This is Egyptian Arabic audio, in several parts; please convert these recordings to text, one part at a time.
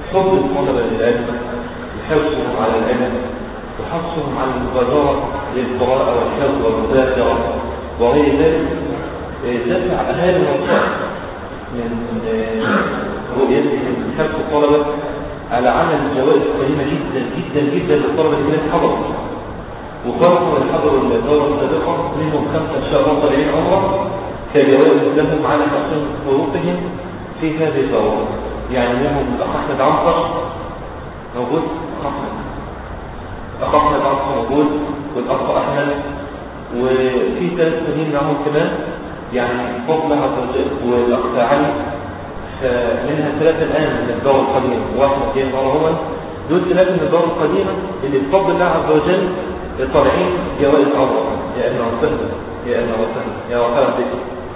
حب الطلبة للعلم وحرصهم على العلم وحرصهم على المبادرة للقراءة والحفظ والمذاكرة وغير ذلك دفع أهالي الأنصار من رؤيتهم من حرص الطلبة على عمل جوائز قيمة جدا جدا جدا للطلبة الذين حضروا وخاصة من حضروا الدورة السابقة منهم خمسة إن شاء الله طالعين عمرة كجوائز لهم على حسن ظروفهم في هذه الدورة يعني منهم الأخ أحمد عنصر موجود أخ أحمد الأخ أحمد عنصر موجود والأخ أحمد وفي ثلاث سنين معهم كمان يعني فضل عز وجل والأخ علي فمنها ثلاثة الآن من الدورة القديمة واحد جاي مرة هو دول ثلاثة من الدورة القديمة اللي بفضل الله عز وجل طالعين جوائز عمرة يا أهلا وسهلا يا أهلا وسهلا يا وسهلا بك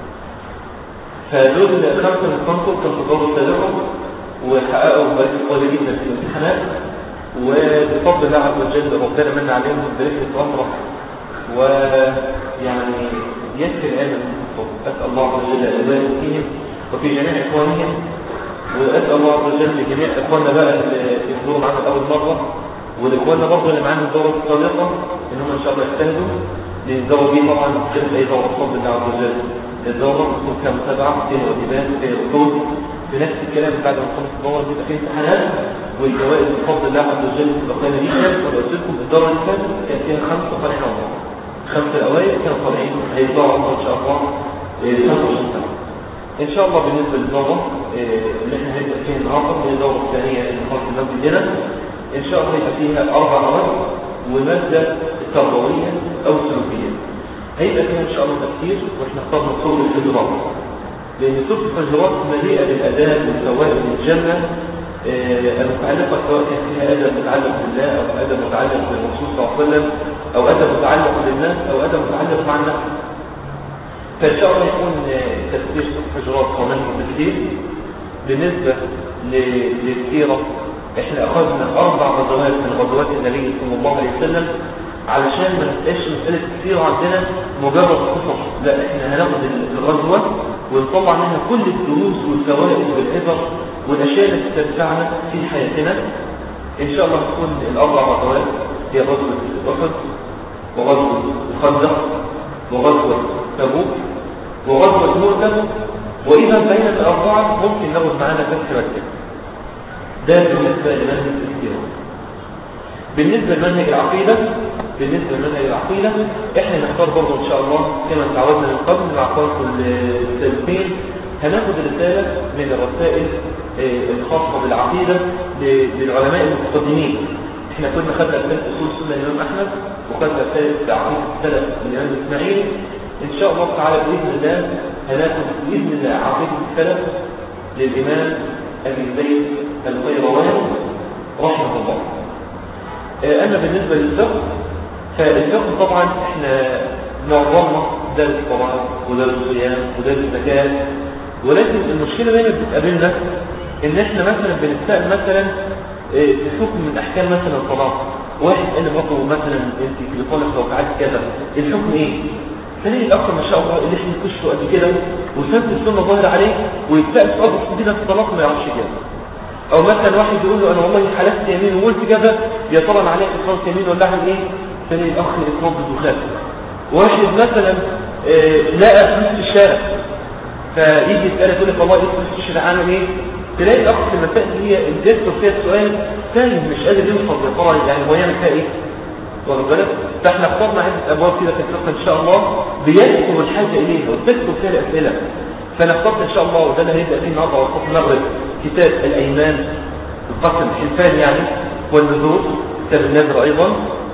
فدول خمسة من الكونكور كانوا في الدورة السابقة وحققوا مراكز قوية جدا في الامتحانات وبفضل الله عز وجل ربنا من عليهم برحلة أمرة ويعني يكفي العلم أسأل الله عز وجل أن يبارك فيهم وفي جميع إخوانهم وأسأل الله عز وجل لجميع إخواننا بقى اللي يحضروا معنا لأول مرة والإخواننا برضه اللي معانا الدورة السابقة إن هم إن شاء الله يجتهدوا لأن الدورة دي طبعا غير أي دورة بفضل الله عز وجل الدورة بتكون فيها متابعة فيها واجبات فيها أصول في نفس الكلام بعد ما نخلص الدورة بيبقى فيها امتحانات والجوائز بفضل الله عز وجل بتبقى قيمة جدا وقلت لكم الدورة اللي فاتت كان فيها خمسة طالعين عمر خمسة الأوائل كانوا طالعين هيطلعوا عمر إن شاء الله 25 سنة ان شاء الله بالنسبه للدوره اللي احنا هنبدا فيها النهارده هي الدوره الثانيه اللي خاصه بالنبي لنا ان شاء الله يبقى فيها اربع مواد وماده تربويه او سلوكيه هيبقى فيها ان شاء الله تفكير واحنا اخترنا سوره الحجرات لان سوره الحجرات مليئه بالاداب والفوائد الجنه المتعلقه سواء كان فيها ادب متعلق بالله او ادب متعلق بالرسول صلى الله عليه وسلم او ادب متعلق بالناس او ادب متعلق مع النفس فإن شاء الله يكون تفسير حجرات قوانين كتير بالنسبة للسيرة احنا أخذنا أربع غزوات من غزوات النبي صلى الله عليه وسلم علشان ما نبقاش مسألة السيرة عندنا مجرد قصص لا احنا هناخد الغزوة ونطلع منها كل الدروس والفوائد والعبر والأشياء التي تنفعنا في حياتنا إن شاء الله تكون الأربع غزوات هي غزوة أحد وغزوة الخندق وغزوة تبوك وغزوة مؤتة وإذا بين الأربعة ممكن ناخد معانا فتح مكة ده بالنسبة لمنهج الاستيراد بالنسبة لمنهج العقيدة بالنسبة لمنهج العقيدة احنا نختار برضه ان شاء الله كما تعودنا من قبل مع قرص السلفين هناخد رسالة من الرسائل الخاصة بالعقيدة للعلماء المتقدمين احنا كنا خدنا رسالة اصول السنة الامام احمد وخدنا رسالة عقيدة السلف الامام اسماعيل ان شاء الله تعالى باذن الله هناخد باذن الله عقيدة السلف للامام ابي زيد القيروان رحمه الله اما بالنسبة للفقه فالفقه طبعا احنا معظمنا درس الصلاة ودرس الصيام ودرس الزكاة ولكن المشكلة دايما بتقابلنا ان احنا مثلا بنتسأل مثلا في حكم من احكام مثلا الصلاة واحد قال لمراته مثلا انت في طالب لو فعلت كذا الحكم ايه؟ تلاقي الاخ ما شاء الله اللي احنا كشفه قد كده وسنة السنة ظاهر عليه ويتسأل سؤال بسيط كده في الطلاق ما يعرفش كده او مثلا واحد يقول له انا والله حلفت يمين وقلت كذا يا ترى انا عليك اقرار يمين ولا اعمل ايه تلاقي الاخ يتنبض وخاف واحد مثلا آه لقى فلوس في الشارع فيجي يسألك يقول لك والله ايه فلوس في الشارع عامل ايه تلاقي الاخ في المسائل اللي هي الجسر فيها السؤال تايه مش قادر يوصل للقرار يعني هو يعمل فيها ايه واخد بالك فاحنا اخترنا عده ابواب كده في الفقه ان شاء الله بيذكر الحاجه اليها وتذكر فيها الاسئله فانا اخترت ان شاء الله وده اللي هيبدا فيه النهارده وقت المغرب كتاب الايمان القسم الحلفان يعني والنذور كتاب النذر ايضا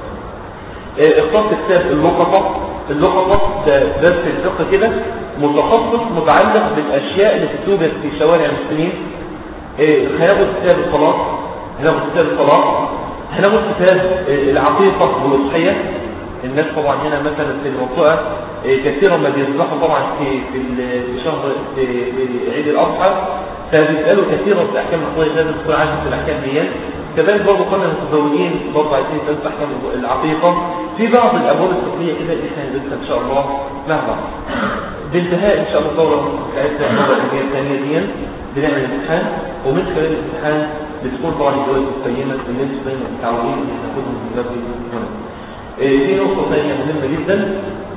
اخترت كتاب اللقطه اللقطه ده درس الفقه كده متخصص متعلق بالاشياء اللي توجد في شوارع المسلمين هناخد كتاب الصلاه هناخد كتاب الصلاه هناخد كتاب العقيقه والاضحيه الناس طبعا هنا مثلا في المنطقه كثيرا ما بيصبحوا طبعا في في شهر في عيد الاضحى فبيسالوا كثيرا في الاحكام الفقهيه لازم تكون عارف في الاحكام دي كذلك برضه قلنا المتزوجين برضه عايزين يسالوا احكام العقيقه في بعض الابواب الفقهيه كده اللي احنا هندرسها ان شاء الله مع بعض بانتهاء ان شاء الله الدوره بتاعتنا الدوره الثانيه دي بنعمل امتحان ومن خلال الامتحان بتكون طبعا الجوائز القيمة اللي انتم دايما متعودين ان تاخدهم من باب هنا في نقطة ثانية مهمة جدا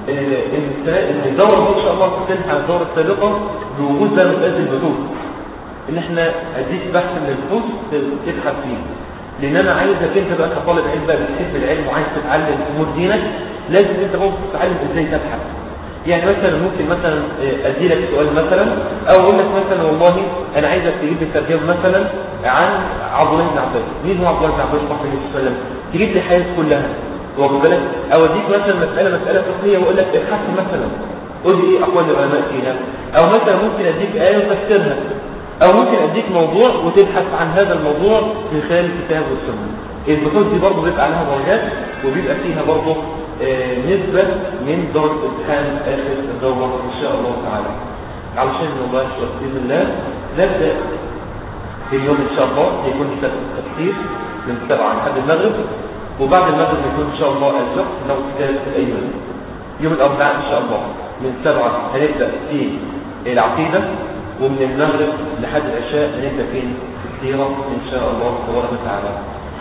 ان الدورة دي ان شاء الله تختلف عن الدورة السابقة بوجود بقى مسألة البحوث ان احنا اديك بحث من البحوث تبحث فيه لان انا عايزك انت بقى كطالب علم بقى بتحب العلم وعايز تتعلم امور دينك لازم انت برضه تتعلم ازاي تبحث يعني مثلا ممكن مثلا ادي لك سؤال مثلا او اقول لك مثلا والله انا عايزك تجيب لي ترجمه مثلا عن عبد الله بن عباس مين هو عبد الله بن عباس صلى الله عليه وسلم تجيب لي حياته كلها واخد بالك او اديك مثلا مساله مساله فقهيه واقول لك ابحث مثلا قول لي ايه اقوال العلماء فيها او مثلا ممكن اديك ايه وتفسيرها او ممكن اديك موضوع وتبحث عن هذا الموضوع من خلال الكتاب والسنه البحوث دي برضه بيبقى عليها درجات وبيبقى فيها برضه آه نسبة من درجة امتحان آخر الدورة إن شاء الله تعالى علشان نباشر بإذن الله نبدأ في اليوم إن شاء الله هيكون كتاب التفسير من سبعة لحد المغرب وبعد المغرب يكون إن شاء الله الفقه لو كتاب الأيمن يوم الأربعاء إن شاء الله من سبعة هنبدأ في العقيدة ومن المغرب لحد العشاء هنبدأ في السيرة إن شاء الله تبارك وتعالى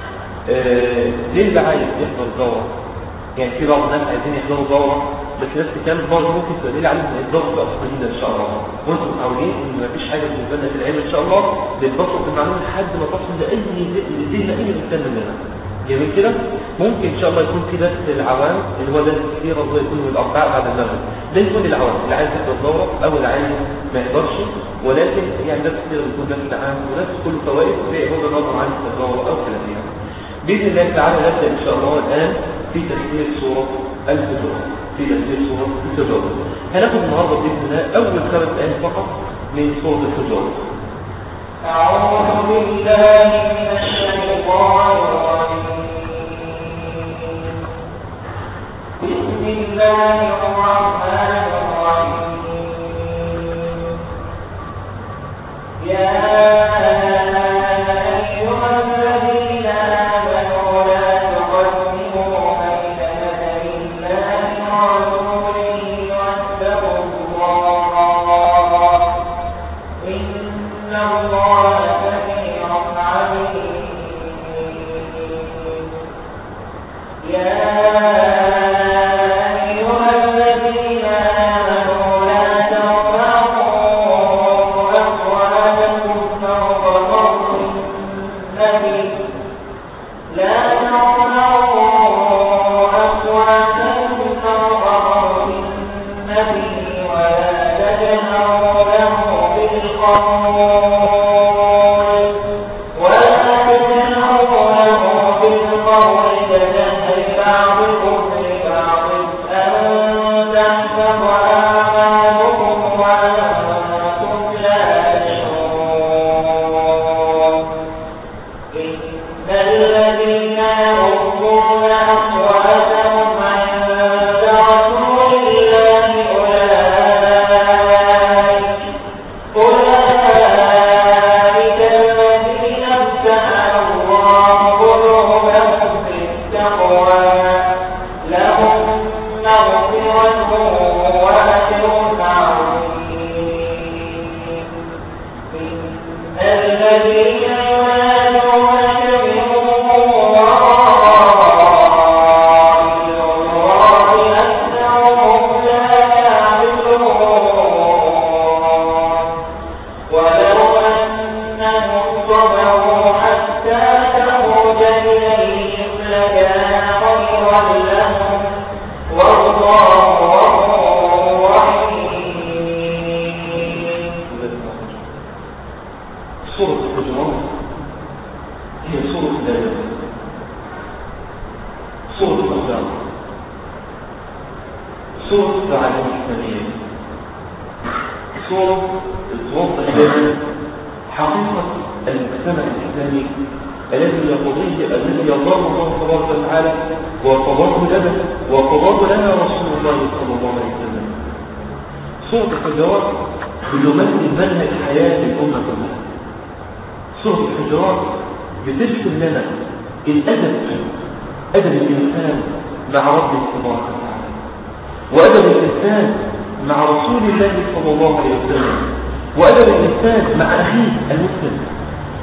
آه ليه اللي عايز يحضر الدورة يعني في بعض الناس عايزين يحضروا دورة بس ناس كانت برضه ممكن تدليل عليهم ان الدورة تبقى قليلة ان شاء الله وانتم متعودين ان مفيش حاجة بالنسبة لنا في العلم ان شاء الله بنبسط المعلومة لحد ما تصل لاي ذهن اي انسان مننا جميل كده ممكن ان شاء الله يكون في درس العوام اللي هو درس كثير هو يكون من الاربعاء بعد المغرب ده يكون العوام اللي عايز يحضر الدورة او اللي عايز ما يحضرش ولكن يعني درس كثير بيكون درس عام ودرس كله فوائد زي هو النظر عن الدورة او كلام يعني بإذن الله تعالى نبدأ إن شاء الله الآن في تفسير سورة الفجر في تفسير سورة الفجر هناخد النهاردة بإذن الله أول خمس آيات فقط من سورة الفجر أعوذ بالله من الشيطان الرجيم بسم الله الرحمن الرحيم يا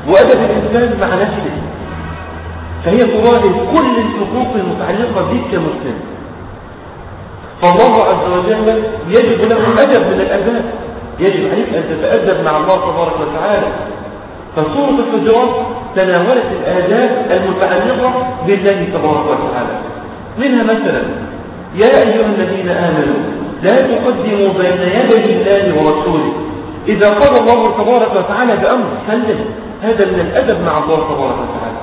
وأدب الإنسان مع نفسه فهي تراعي كل الحقوق المتعلقة بك كمسلم فالله عز وجل يجب له أدب من الأداب يجب عليك أن تتأدب مع الله تبارك وتعالى فسورة الحجرات تناولت الآداب المتعلقة بالله تبارك وتعالى منها مثلا يا أيها الذين آمنوا لا تقدموا بين يدي الله ورسوله إذا قال الله تبارك وتعالى بأمر سلم هذا من الأدب مع الله تبارك وتعالى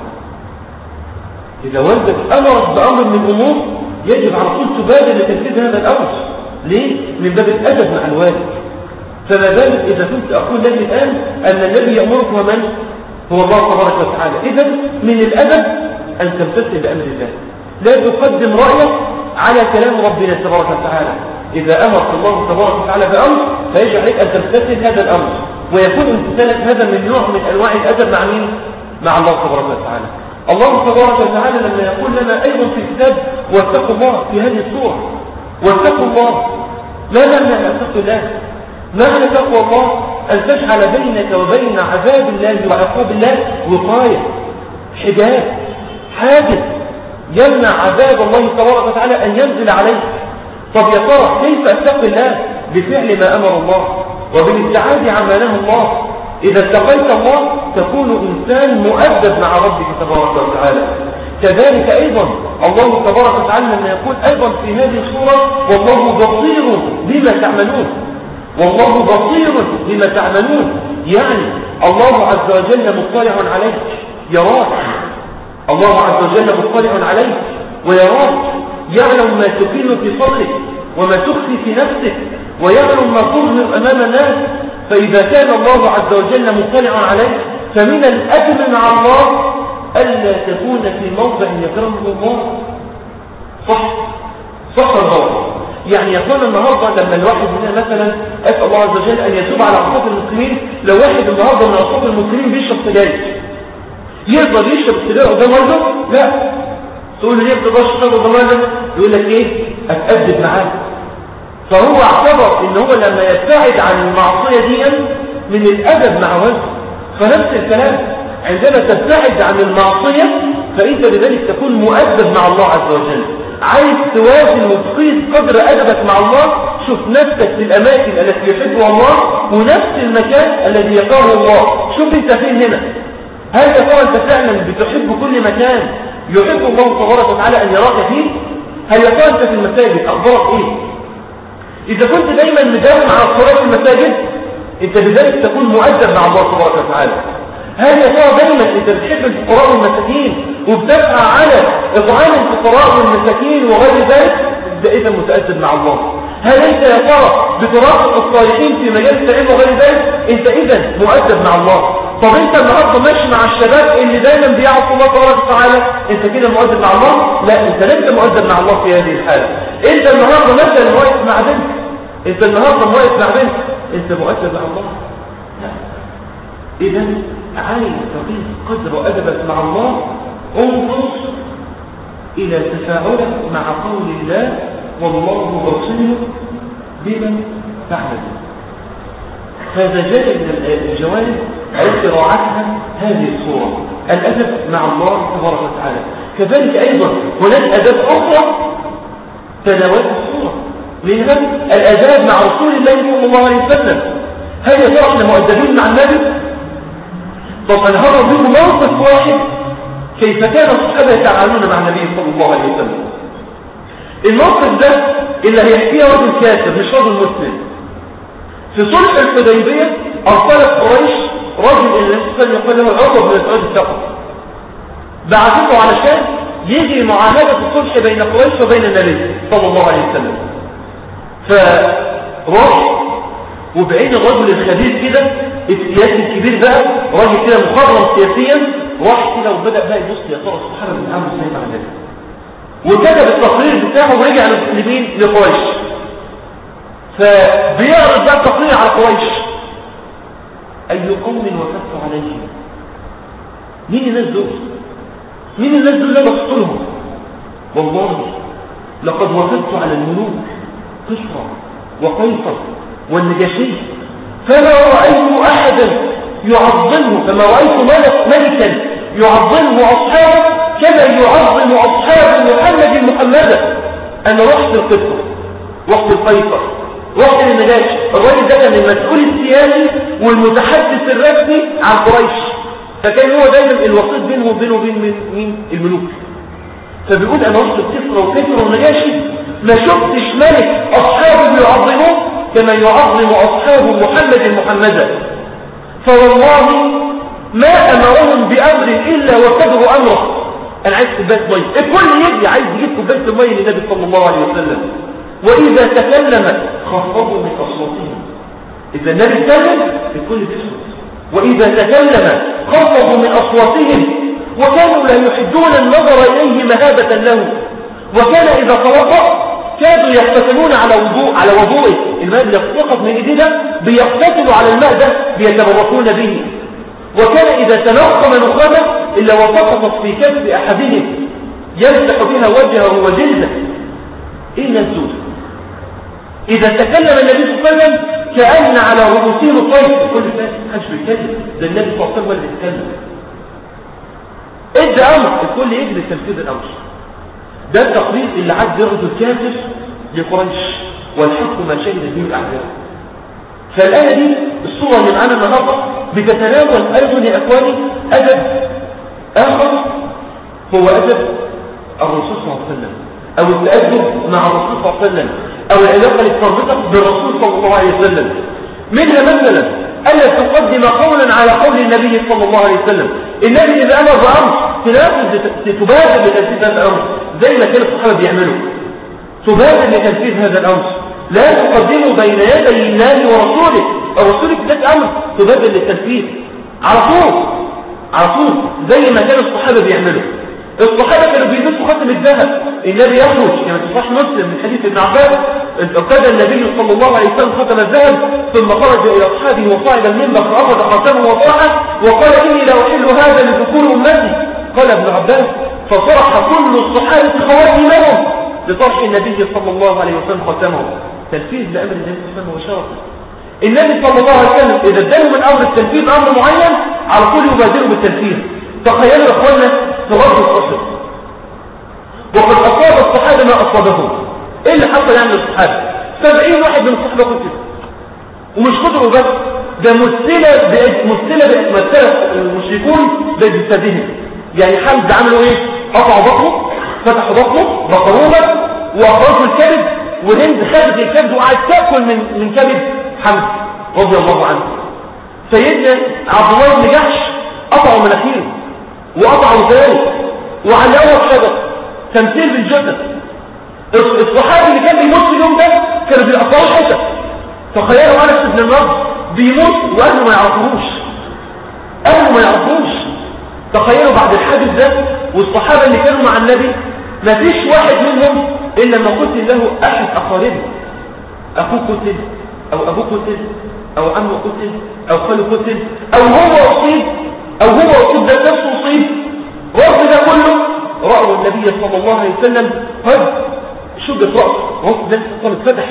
إذا والدك أمرت بأمر من الأمور يجب على طول تبادر لتنفيذ هذا الأمر ليه؟ من باب الأدب مع الوالد فما بالك إذا كنت أقول لك الآن أن الذي يأمرك هو من؟ هو الله تبارك وتعالى إذا من الأدب أن تمتثل بأمر الله لا تقدم رأيك على كلام ربنا تبارك وتعالى إذا أمرك الله تبارك وتعالى بأمر فيجب عليك أن تمتثل هذا الأمر ويكون امتثالك هذا من نوع من أنواع الأدب مع مين؟ مع الله تبارك وتعالى الله تبارك وتعالى لما يقول لنا أيضا في الكتاب واتقوا الله في هذه السورة واتقوا الله لا نمنع أن اتقوا الله معنى تقوى الله أن تجعل بينك وبين عذاب الله وعقاب الله وقاية حجاب حاجز يمنع عذاب الله تبارك وتعالى أن ينزل عليك طب يا ترى كيف أتقي الله بفعل ما أمر الله وبالابتعاد عما نهى الله إذا اتقيت الله تكون إنسان مؤدب مع ربك تبارك وتعالى كذلك أيضا الله تبارك وتعالى لما يقول أيضا في هذه السورة والله بصير بما تعملون والله بصير بما تعملون يعني الله عز وجل مطلع عليك يراك الله عز وجل مطلع عليك ويراك يعلم ما تكين في صدرك وما تخفي في نفسك ويعلم ما تظهر أمام الناس فإذا كان الله عز وجل مطلعا عليك فمن الأدب مع الله ألا تكون في موضع يكرمه الله صح صح الله يعني يكون النهاردة لما الواحد مننا مثلا أسأل الله عز وجل أن يتوب على عصوب المسلمين لو واحد النهاردة من عصوب المسلمين بيشرب سجاير يقدر يشرب السجاير قدام والده؟ لا تقول له ليه بتقدرش تشرب قدام والده؟ يقول لك ايه؟ اتأدب معاه فهو اعتبر ان هو لما يبتعد عن المعصية دي من الأدب مع والده فنفس الكلام عندما تبتعد عن المعصية فإنت بذلك تكون مؤدب مع الله عز وجل عايز توازن وتقيس قدر أدبك مع الله شوف نفسك في الأماكن التي يحبها الله ونفس المكان الذي يقره الله شوف انت فين هنا هل يا ترى انت فعلا بتحب كل مكان يحب الله تبارك وتعالى أن يراك فيه هل يا ترى انت في المساجد أخبارك ايه إذا كنت دايما مداوم على الصلاة في المساجد انت بذلك تكون مؤدب مع الله تبارك وتعالى هل يا ترى دايما انت بتحب الفقراء والمساكين وبتسعى على اطعام الفقراء والمساكين وغير ذلك ده اذا متأدب مع الله هل انت يا ترى بترافق الصالحين في مجال العلم وغير ذلك انت اذا مؤدب مع الله طب انت النهارده ماشي مع الشباب اللي دايما بيعصوا الله تبارك وتعالى انت كده مؤدب مع الله لا انت لست مؤدب مع الله في هذه الحاله انت النهارده مثلا واقف مع بنت انت النهارده واقف مع بنت انت مؤدب مع الله لا اذا عايز تقيس قدر أدبك مع الله انظر إلى تفاعلك مع قول الله والله بصير بما تعمل هذا جاء من الجوانب التي راعتها هذه الصورة الأدب مع الله تبارك وتعالى كذلك أيضا هناك أداب أخرى تناولت الصورة منها الأداب مع رسول الله صلى الله عليه وسلم هل يا ترى احنا مؤدبين مع النبي طب انا هضرب منه موقف واحد كيف كان الصحابه يتعاملون مع النبي صلى الله عليه وسلم الموقف ده اللي هيحكيه رجل كافر مش رجل مسلم في صلح الحديبيه ارسلت قريش رجل النبي صلى الله عليه وسلم يقول له عقب بن سعود الثقفي بعثته علشان يجي معاهده الصلح بين قريش وبين النبي صلى الله عليه وسلم فراح وبعين الرجل الخبير كده السياسي الكبير بقى راجل كده مخضرم سياسيا راح كده وبدأ بقى يبص يا ترى الصحابة بيتعاملوا ازاي مع النبي وكتب التقرير بتاعه ورجع للمسلمين لقريش فبيعرض بقى التقرير على قريش أي قوم وفدت عليهم مين الناس دول مين الناس دول اللي بسطلهم والله لقد وفدت على الملوك قشرة وقيصر والنجاشي فلا رأيت أحدا يعظمه فما رأيت ملك ملكا يعظمه أصحابه كما يعظم أصحاب محمد محمدا أنا رحت القصة رحت القيصر رحت للنجاشي الراجل ده كان المسؤول السياسي والمتحدث الرسمي عن قريش فكان هو دايما الوسيط بينه وبينه وبين مين الملوك فبيقول انا رحت الكسرى وكسرى ونجاشي ما شفتش ملك اصحابه يعظموه كما يعظم اصحاب محمد محمدا فوالله ما امرهم بامر الا وكبروا امره انا عايز كوبايه ميه الكل يجي عايز يجيب كوبايه الميه للنبي صلى الله عليه وسلم واذا تكلم خفضوا من اصواتهم اذا النبي اتكلم الكل بيسكت واذا تكلم خفضوا من اصواتهم وكانوا لا يحدون النظر اليه مهابه له وكان اذا توضا كادوا يقتتلون على وضوء على وضوءه الماء اللي يسقط من ايدينا بيقتتلوا على الماء ده بيتبركون به وكان إذا تنقم نخامة إلا وسقطت في كف أحدهم يمسح بها وجهه وجلده إلا الزوج إذا تكلم النبي صلى الله عليه وسلم كأن على رؤوسهم الطيب كل الناس حاجة بيتكلم ده النبي صلى الله عليه وسلم اللي بيتكلم ادى أمر الكل يجري تنفيذ الأمر ده التقرير اللي عاد يرد الكافر لقريش والحق ما شهد به الأعداء فالآية دي الصورة اللي معانا النهاردة بتتناول أيضا يا أخواني أدب آخر هو أدب الرسول صلى الله عليه وسلم أو التأدب مع الرسول صلى الله عليه وسلم أو العلاقة المتربطة بالرسول صلى الله عليه وسلم منها مثلا ألا تقدم قولا على قول النبي صلى الله عليه وسلم النبي إذا أمر بأمر تنافذ تبادر لتنفيذ هذا الأمر زي ما كان الصحابة بيعملوا تبادر لتنفيذ هذا الأمر لا تقدموا بين يدي الله ورسوله الرسول اداك امر تبادل للتنفيذ على طول على طول زي ما كان الصحابه بيعملوا الصحابه كانوا بيلبسوا خاتم الذهب النبي يخرج كما في صحيح مسلم من حديث ابن عباس ارتدى النبي صلى الله عليه وسلم خاتم الذهب ثم خرج الى اصحابه وصعد المنبر فاخذ خاتمه وطاعه وقال اني لا احل هذا لذكور امتي قال ابن عباس فصرح كل الصحابه خواتمهم لطرح النبي صلى الله عليه وسلم خاتمه تنفيذ لامر النبي صلى الله عليه وسلم وشرطه النبي صلى الله عليه وسلم إذا اداله من أمر التنفيذ أمر معين على طول يبادره بالتنفيذ تخيلوا يا أخوانا تغضوا القصر وقد أصاب الصحابة ما أصابهم إيه اللي حصل يعني للصحابة سبعين واحد من الصحابة قتل ومش قتلوا بس ده مثلة بأج... مثلة بأجمثلة المشركون بأجسادهم يعني حمد عملوا إيه قطعوا بطنه فتحوا بطنه بقروبة وأخرجوا الكبد وهند خدت الكبد وقعدت تأكل من من كبد حمد رضي الله عنه سيدنا عبد الله بن جحش قطعوا مناخيره وقطعوا ذلك وعلقوه بشجر تمثيل بالجسد الصحابي اللي كان بيموت في اليوم ده كانوا بيقطعوه حتت تخيلوا انس بن النضر بيموت واهله ما يعرفوش اهله ما يعرفوش تخيلوا بعد الحادث ده والصحابه اللي كانوا مع النبي ما فيش واحد منهم الا ما قتل له احد اقاربه اخوه قتل او ابوه قتل او عمه قتل او خاله قتل او هو اصيب او هو اصيب ده نفسه اصيب رغم ده كله راوا النبي صلى الله عليه وسلم قد شدت راسه راسه ده كانت فتح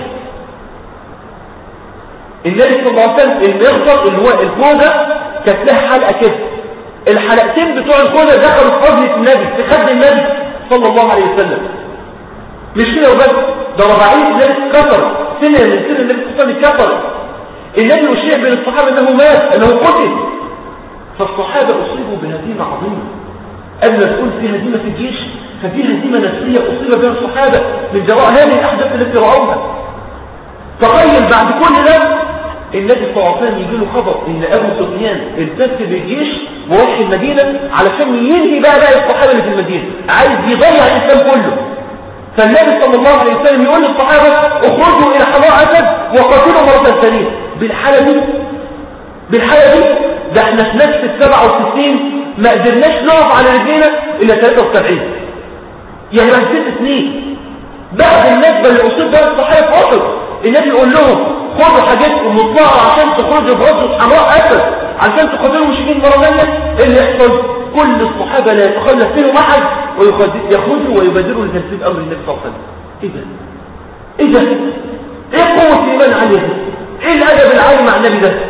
النبي صلى الله عليه وسلم المغفر اللي هو الكوده كانت لها حلقه كده الحلقتين بتوع الكوده دخلوا في فضله النبي في خد النبي صلى الله عليه وسلم مش كده وبس ده رباعيه النبي كسر سنه من سنه النبي صلى الله عليه وسلم كسر النبي أشيع بين الصحابة أنه مات أنه قتل فالصحابة أصيبوا بهزيمة عظيمة قبل ما تقول في هزيمة في الجيش ففي هزيمة نفسية أصيب بها الصحابة من جراء هذه الأحداث التي رأوها تخيل بعد كل ده النبي صلى الله عليه وسلم يجي له خبر ان ابو سفيان التف بالجيش وراح المدينه علشان ينهي بقى بقى الصحابه اللي في المدينه عايز يضيع الاسلام كله فالنبي صلى الله عليه وسلم يقول للصحابه اخرجوا الى حمار اسد وقاتلوا مره ثانيه بالحاله دي بالحاله دي ده احنا في نفس ال 67 ما قدرناش نقف على رجلينا الا 73 يعني بعد ست سنين بعد النسبه اللي اصيب بها الصحابه في احد النبي يقول لهم خدوا حاجاتكم واطلعوا عشان تخرجوا براسه حمراء اسد عشان تقاتلوا المشركين مره ثانيه اللي يحصل كل الصحابه لا يتخلف فيهم احد ويخرجوا ويبادروا لتنفيذ امر النبي صلى الله عليه وسلم ايه ده ايه ده ايه قوه الايمان العاليه دي ايه الادب العالي مع النبي ده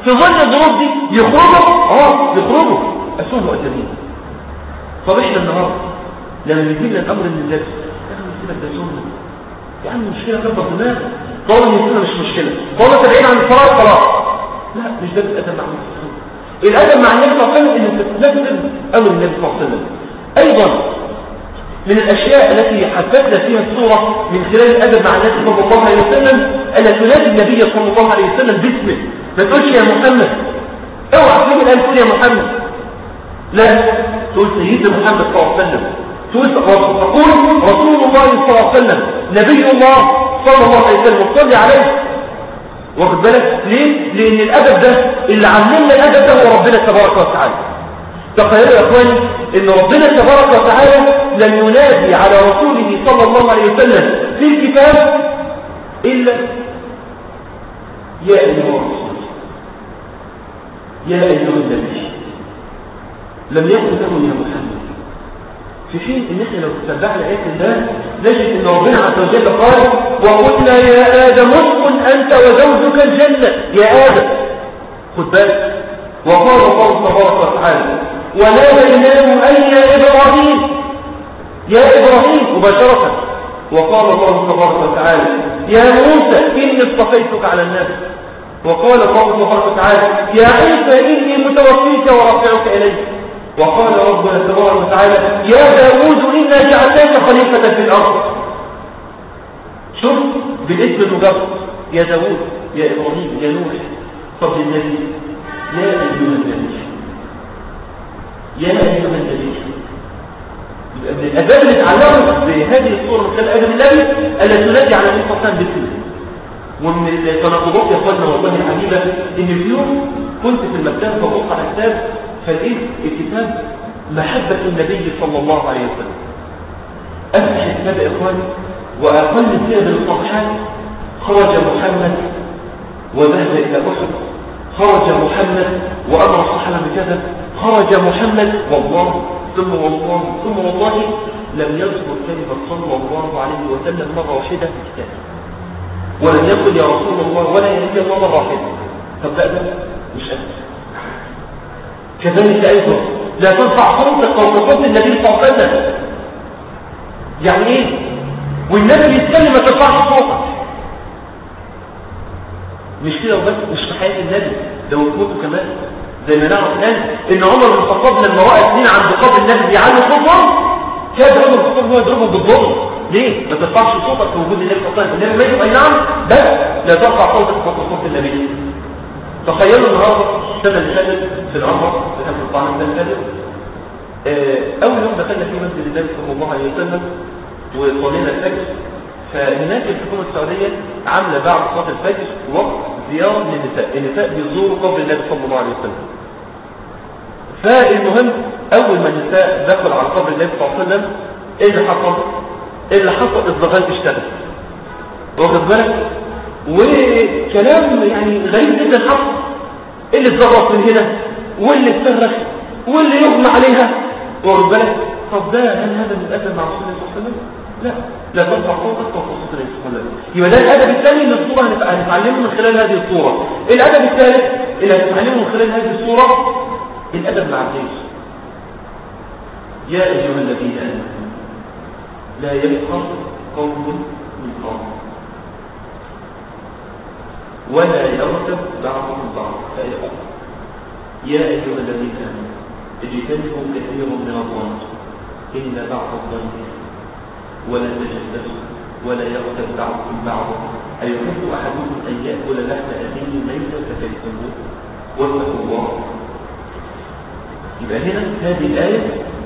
في ظل الظروف دي يخرجوا اه يخرجوا اسوهم مؤدبين طب احنا النهارده لما يجي لنا الامر من اللبس يا عم سيبك ده سنه يا عم مشكله كبر دماغك طول السنه مش مشكله طول بعيد عن الصلاه خلاص لا مش ده الادب مع النبي الادب مع النبي صلى الله عليه وسلم انك تلزم امر النبي صلى الله عليه وسلم ايضا من الاشياء التي حدثنا فيها الصوره من خلال الادب مع النبي صلى الله عليه وسلم الا تنادي النبي صلى الله عليه وسلم باسمه ما تقولش يا محمد اوعى تقول الان تقول يا محمد لا تقول سيدنا محمد صلى الله عليه وسلم تقول تقول رسول الله صلى الله عليه وسلم نبي الله صلى الله عليه وسلم صلي عليه واخد بالك ليه لان الادب ده اللي علمنا الادب ده هو ربنا تبارك وتعالى تخيلوا يا اخواني ان ربنا تبارك وتعالى لم ينادي على رسوله صلى الله عليه وسلم في الكتاب الا يا ايها الرسول يا ايها النبي لم يكن له يا محمد في حين ان احنا لو تتبعنا ايه الله نجد ان ربنا عز وجل قال وقلنا يا ادم اسكن انت وزوجك الجنه يا ادم خد بالك وقال الله تبارك وتعالى وناديناه اي يا ابراهيم يا ابراهيم مباشره وقال الله تبارك وتعالى يا موسى اني اصطفيتك على الناس وقال الله تبارك وتعالى يا عيسى اني متوفيك ورافعك الي وقال ربنا تبارك وتعالى يا داود إنا جعلناك خليفة في الأرض شوف بالاسم المجرد يا داود يا إبراهيم يا نوح طب النبي يا أيها النبي يا أيها النبي يبقى من الأداب اللي اتعلموا بهذه الصورة من خلال أدب النبي ألا تنادي على النبي صلى الله عليه وسلم باسمه ومن التناقضات يا اخوانا والله الحبيبة ان في يوم كنت في المكتبة ببص على كتاب فلقيت الكتاب محبة النبي صلى الله عليه وسلم أفتح الكتاب يا إخواني وأقل فيها بالصفحات خرج محمد وذهب إلى أحد خرج محمد وأمر الصحابة بكذا خرج محمد والله ثم والله ثم والله لم يذكر كلمة صلى الله عليه وسلم مرة واحدة في الكتاب ولم يقل يا رسول الله ولا يهدي الله مرة واحدة طب ده مش أسف كذلك أيضا لا ترفع صوتك فوق صوت النبي صلى الله عليه وسلم يعني ايه والنبي يتكلم ما ترفعش صوتك مش كده وبس مش في حياة النبي ده وفوته كمان زي ما نعرف الآن ان عمر بن الخطاب لما وقف اثنين عند قبر النبي بيعلوا صوتهم كاد عمر بن الخطاب هو يضربهم بالضرب ليه؟ ما ترفعش صوتك في وجود النبي صلى الله عليه وسلم النبي ميت اي نعم بس لا ترفع صوتك فوق صوت النبي تخيلوا النهارده السنه اللي فاتت في العمره في كان الطعام السنه اللي فاتت اول يوم دخلنا فيه مسجد النبي صلى الله عليه وسلم وصلينا الفجر فهناك الحكومه السعوديه عامله بعد صلاه الفجر وقت زياره للنساء النساء بيزوروا قبر النبي صلى الله عليه وسلم فالمهم اول ما النساء دخلوا على قبر النبي صلى الله عليه وسلم ايه اللي حصل ايه اللي حصل الزغال اشتغل واخد بالك وكلام يعني غريب جدا حصل اللي اتزرط من هنا واللي اتصرخ واللي يغمى عليها واخد بالك طب ده هل هذا من الادب مع رسول الله صلى الله عليه وسلم لا لا ترفع صوتك فوق صوت النبي صلى الله عليه وسلم يبقى ده الادب الثاني اللي الصوره هنتعلمه من خلال هذه الصوره الادب الثالث اللي هنتعلمه من خلال هذه الصوره الادب مع الجيش يا ايها الذين امنوا لا يبقى قوم من قوم ولا يرتب بعضهم بعض يا أيها الذين آمنوا اجتنبوا كثير من الظن إن بعض الظن ولا تجسسوا ولا يغتب بعضكم بعضا أيحب أحدكم أن يأكل لحم أخيه ميتا فكرهتموه واتقوا الله يبقى هنا هذه الآية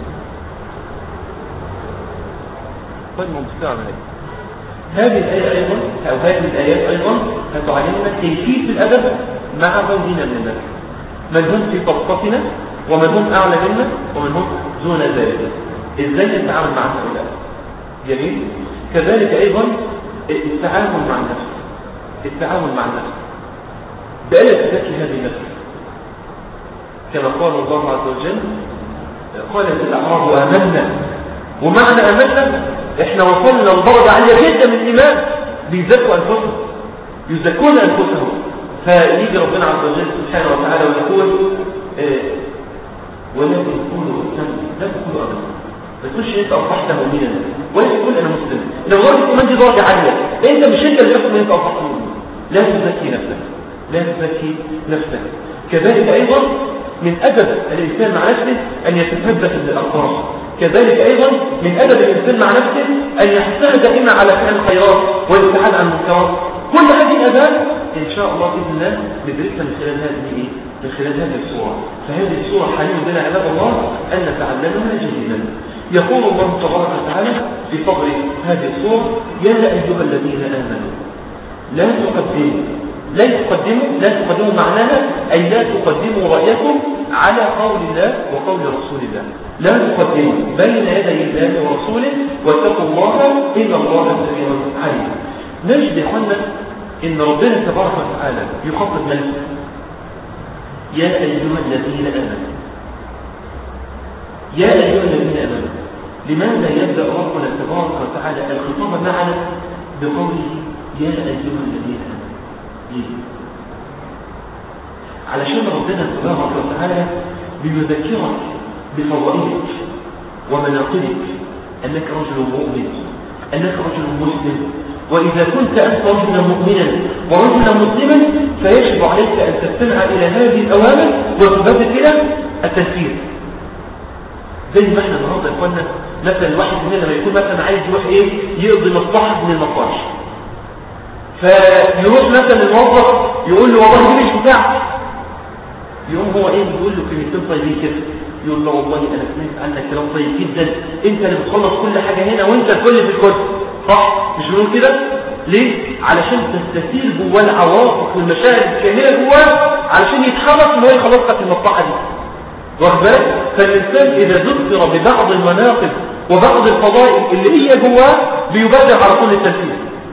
قد ممتعة من هذه الآية أيضا أو هذه الآيات أيضا هتعلمنا كيفية الأدب مع زوجنا من الناس من هم في طبقتنا ومن هم أعلى منا ومن هم دون ذلك إزاي نتعامل مع هؤلاء جميل كذلك أيضا التعامل مع النفس التعامل مع النفس بألا تزكي هذه النفس كما قال الله عز وجل قالت الأعراب آمنا ومعنى آمنا احنا وصلنا لدرجة عالية جدا من الإيمان بيزكوا أنفسهم يزكون أنفسهم فيجي ربنا عز وجل سبحانه وتعالى ويقول آه، ولكن كونوا لا تقولوا أبدا ما تقولش انت اصبحت مؤمنا ولا تقول انا مسلم لو درجه الايمان دي درجه عاليه انت مش انت اللي تحكم انت اصبحت مؤمن لا تزكي نفسك لا تزكي نفسك كذلك ايضا من ادب الانسان مع نفسه ان يتثبت بالاخبار كذلك ايضا من ادب الانسان مع نفسه ان يحتاج دائما على فعل الخيرات والابتعاد عن المنكرات كل هذه الاداب ان شاء الله باذن الله ندرسها من خلال هذه ايه من خلال هذه الصورة فهذه الصورة حاليا بنا عباد الله أن نتعلمها جيدا يقول الله تبارك وتعالى في فضل هذه الصورة يا أيها الذين آمنوا لا تقدموا لا تقدموا لا تقدموا معناها أي لا تقدموا رأيكم على قول الله وقول رسول الله لا تقدموا بين يدي الله ورسوله واتقوا الله إن الله سميع عليم نجد يا إن ربنا تبارك وتعالى يخطط نفسه يا أيها الذين آمنوا يا أيها الذين آمنوا لماذا يبدأ ربنا تبارك وتعالى الخطاب معنا بقوله يا أيها الذين آمنوا ليه؟ علشان ربنا تبارك وتعالى بيذكرك بفضائلك ومناقبك أنك رجل مؤمن أنك رجل مسلم وإذا كنت أنت رجلا مؤمنا ورجلا مسلما فيجب عليك أن تستمع إلى هذه الأوامر وتبدأ إلى التنفيذ زي ما احنا النهارده يا اخوانا مثلا الواحد مننا لما يكون مثلا عايز يروح ايه يقضي مصلحه من المصالح فيروح مثلا الموظف يقول له والله دي مش بتاعتي يقوم هو ايه يقول له كلمتين طيبين كده يقول له والله انا سمعت عنك كلام طيب جدا انت اللي بتخلص كل حاجه هنا وانت الكل في الكل صح مش بنقول كده ليه علشان تستثير جواه العواطف والمشاعر الكامله جواه علشان يتحرك ان هو يخلص لك المصلحه دي واخد بالك فالانسان اذا ذكر ببعض المناقب وبعض الفضائل اللي هي جواه بيبادر على طول التنفيذ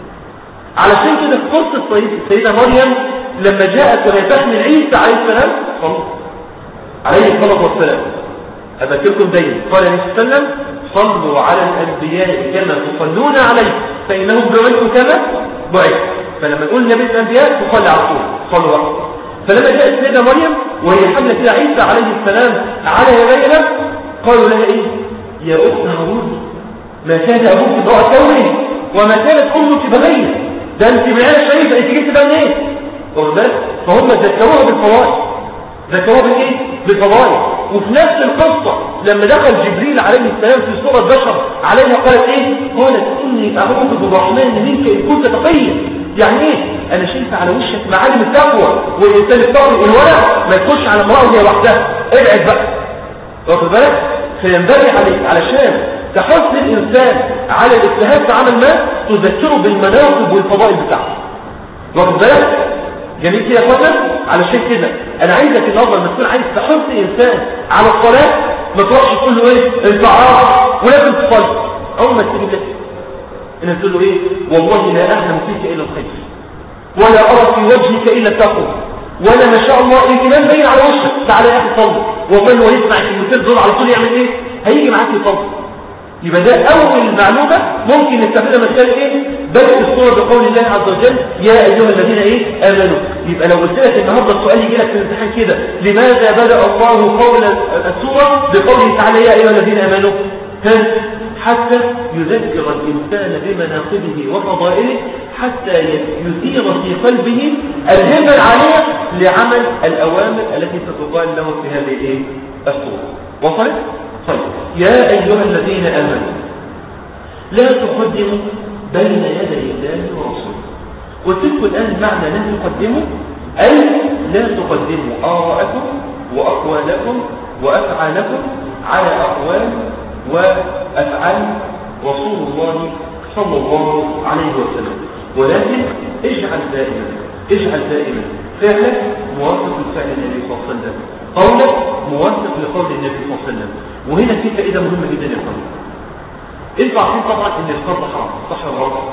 علشان كده في قصه السيده مريم لما جاءت وهي تحمل عيسى عليه السلام صلى عليه الصلاه والسلام اذكركم دايما قال عليه السلام صلوا على الأنبياء كما تصلون عليه فإنهم بعثوا كما بعث فلما نقول نبي الأنبياء تصلي على طول صلوا عليه فلما جاءت السيدة مريم وهي حملة فيها عيسى عليه السلام على يدينا قالوا لها إيه يا أخت هارون ما كان أبوك امرأة كوني وما كانت أمك بغية ده أنت من عين شريفة أنت جبت بقى منين واخد فهم ذكروها بالفوائد ذكروها بالايه بالفضائل وفي نفس القصة لما دخل جبريل عليه السلام في صورة بشر عليها قالت ايه قالت اني اعوذ بالرحمن منك ان كنت تقيا يعني ايه انا شايف على وشك معالم التقوى والانسان التقوى الورق ما يخش على امرأة وهي وحدها ابعد بقى واخد بالك فينبغي عليك علشان تحث الانسان على الاجتهاد في عمل ما تذكره بالمناقب والفضائل بتاعته واخد بالك جميل كده يا اخوانا علشان كده انا عايزك النهارده لما تكون عايز تحط انسان على الصلاه ما تروحش تقول له ايه انت عارف ولازم تصلي اول ما تيجي كده ان تقول له ايه والله لا اعلم فيك الا الخير ولا ارى في وجهك الا التقوى ولا ما شاء الله الايمان باين على وشك تعالى يا اخي صلي والله هو يسمع الكلمتين دول على طول يعمل ايه هيجي معاك يصلي يبقى ده أول معلومة ممكن نستفيدها من خلال إيه؟ بدء الصورة بقول الله عز وجل يا أيها الذين إيه؟ آمنوا يبقى لو قلت لك النهاردة السؤال يجي لك في الامتحان كده لماذا بدأ الله قول السورة بقوله تعالى يا أيها الذين آمنوا حتى يذكر الإنسان بمناقبه وفضائله حتى يثير في قلبه الهمة العالية لعمل الأوامر التي ستقال له في هذه إيه؟ الصورة وصلت؟ طيب يا أيها الذين آمنوا لا تقدموا بين يدي الله ورسوله قلت الآن معنى لا تقدموا أي لا تقدموا آراءكم وأقوالكم وأفعالكم على أقوال وأفعال رسول الله صلى الله عليه وسلم ولكن اجعل دائما اجعل دائما فعلك موافق لفعل النبي صلى الله عليه وسلم قولك موافق لقول النبي صلى الله عليه وسلم وهنا في فائدة مهمة جدا يا اخوان انتوا عارفين طبعا ان القرض حرام صح ولا غلط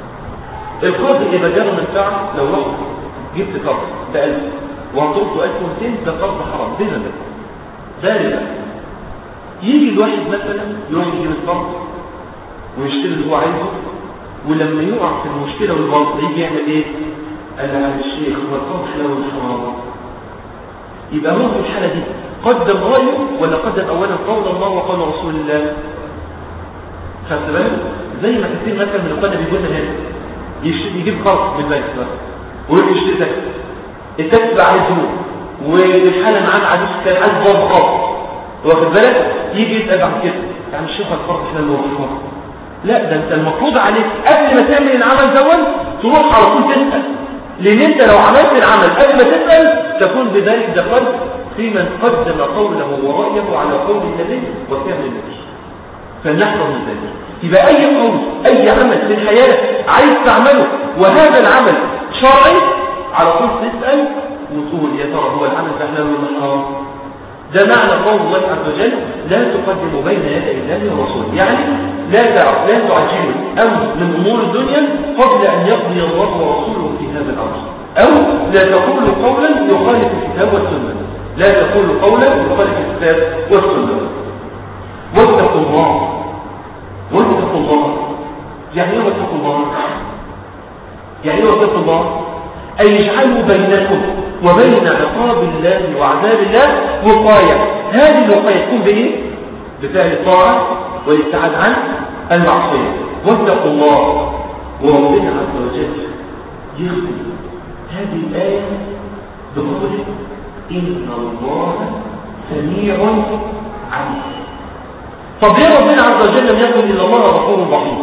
القرض اذا جاله منفعه لو رحت جبت قرض ب 1000 وهترده 1200 ده قرض حرام ده ده ده ربا يجي الواحد مثلا يروح يجيب القرض ويشتري اللي هو عايزه ولما يقع في المشكله والغلط يجي يعمل ايه قال له يا الشيخ هو القول حلال ولا يبقى هو في الحالة دي قدم رأيه ولا قدم أولا قول الله وقول رسول الله خدت بالك زي ما كثير مثلا من القنة بيقول لنا هنا يجيب خرق من البيت مثلا ويروح يشتري تاكسي التاكسي بقى عايز يروح والحالة معاه عايز كان عايز ضرب خرق واخد بالك يجي يسأل بعد كده يعني الشيخ الفرق احنا اللي هو لا ده انت المفروض عليك قبل ما تعمل العمل دون تروح على طول تسأل لان انت لو عملت العمل قبل ما تسأل تكون بذلك دخلت في من قدم قوله ورأيه على قول النبي وفعل النبي فلنحذر من ذلك يبقى اي قول اي عمل في الحياة عايز تعمله وهذا العمل شرعي على طول تسأل وتقول يا ترى هو العمل ده حلال ولا حرام ده معنى قول الله عز وجل لا تقدم بين يدي الله ورسوله يعني لا لا تعجلوا امر من امور الدنيا قبل ان يقضي الله ورسوله في هذا الامر او لا تقولوا قولا يخالف الكتاب والسنه لا تقولوا قولا يخالف الكتاب والسنه واتقوا الله واتقوا الله يعني ايه واتقوا الله يعني ايه واتقوا الله أي اجعلوا بينكم وبين عقاب الله وعذاب الله وقاية هذه الوقاية تكون بإيه؟ بفعل الطاعة والابتعاد عن المعصية واتقوا الله وربنا عز وجل يختم هذه الآية بقوله إن الله سميع عليم طب ليه ربنا عز وجل لم يقل إن الله غفور رحيم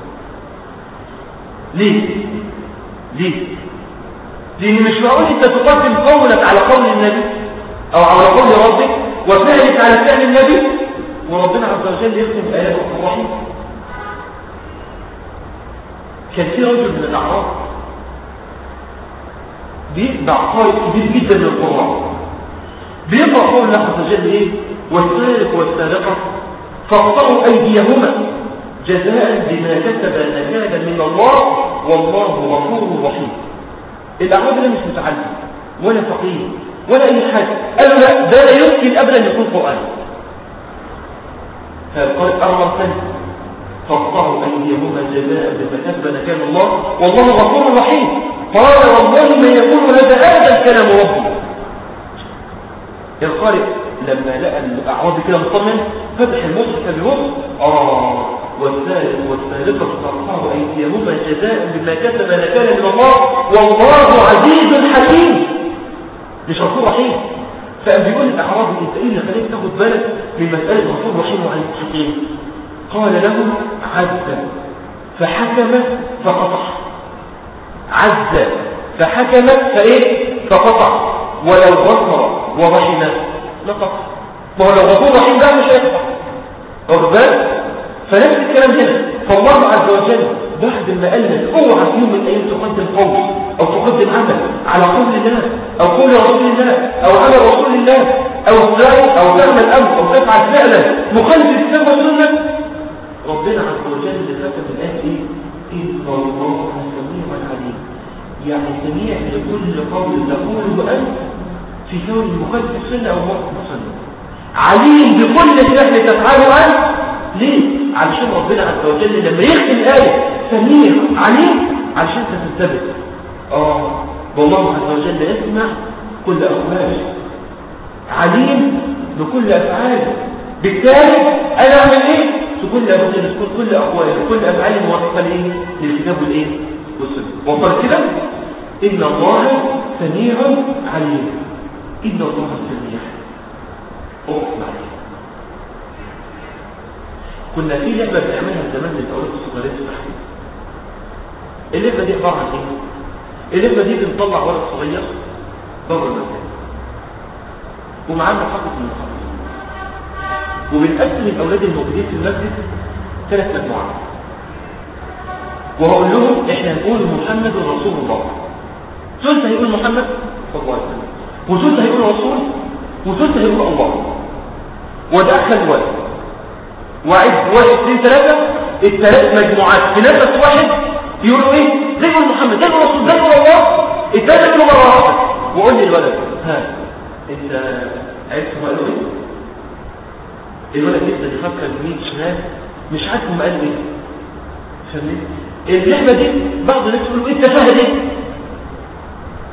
ليه ليه لأن مش معقول أنت تقدم قولك على قول النبي أو على قول ربك وفعلك على فعل النبي وربنا عز وجل يختم بآيات الرحيم كان في رجل من الأعراب بيتبع قائد كبير جدا من القرآن بيقرأ قول الله عز وجل إيه والسارق والسارقة فاقطعوا أيديهما جزاء بما كسب نكالا من الله والله غفور رحيم الأعراب ده مش متعلم ولا فقيه ولا أي حاجة قالوا لا ده لا يمكن أبدا أن يكون قرآن فقال أربع سنة فاقطعوا أيديهما جزاء بما كسب نكال الله والله غفور رحيم قال والله ما يقول هذا هذا الكلام ربي القارئ لما لقى الأعرابي كده مطمن فتح المصحف بيبص آه والسارق والسارقة تقطعوا أيديهما جزاء بما كسب نكالا من الله والله عزيز حكيم مش غفور رحيم فقام بيقول الأعرابي أنت إيه اللي خليك تاخد بالك من مسألة غفور رحيم وعزيز حكيم قال له عز فحكم فقطع عز فحكم فإيه فقطع ولو غفر ورحم لقطع ما هو لو غفور رحيم ده مش هيقطع واخد بالك فنفس الكلام هنا فالله عز وجل بعد ما قال لك اوعى في يوم من الايام تقدم قول او تقدم عمل على قول الله او قول رسول الله او عمل رسول الله او تفعل او تعمل امر او تفعل فعلا مخالف الكتاب والسنه ربنا عز وجل ختم الايه ايه؟ ان الله سميع عليم يعني سميع لكل قول تقوله انت في كون مخالف السنه او موافق السنه عليم بكل فعل تفعله انت ليه؟ علشان ربنا عز وجل لما يختم الآية سميع عليم علشان تتثبت آه والله عز وجل يسمع كل أقوال عليم بكل أفعال بالتالي أنا أعمل إيه؟ كل أفعال كل أقوال كل أفعال موافقة لإيه؟ للكتاب والإيه؟ والسنة وصل كده؟ إن الله سميع عليم إن الله سميع أقسم عليه كنا في لعبة بنعملها زمان للأولاد الصغيرين في التحقيق اللعبة دي عبارة عن ايه؟ اللعبة دي بنطلع ولد صغير بره المكان ومعاه محقق من المحقق وبنقسم الأولاد الموجودين في المسجد ثلاث مجموعات وهقول لهم احنا هنقول محمد رسول الله ثلث هيقول محمد صلى الله عليه وسلم وثلث هيقول رسول وثلث هيقول الله ودخل ولد وعد واحد اثنين ثلاثة الثلاث مجموعات في نفس واحد يقولوا ايه زي ما محمد زي ما رسول زي ما الله الثلاثة كانوا مرة واحدة وقول لي الولد ها انت عرفت ما قالوا ايه الولد يبدأ يفكر يمين شمال مش عارف هم قالوا ايه فاهمين اللعبة دي بعض الناس يقولوا ايه التفاهة دي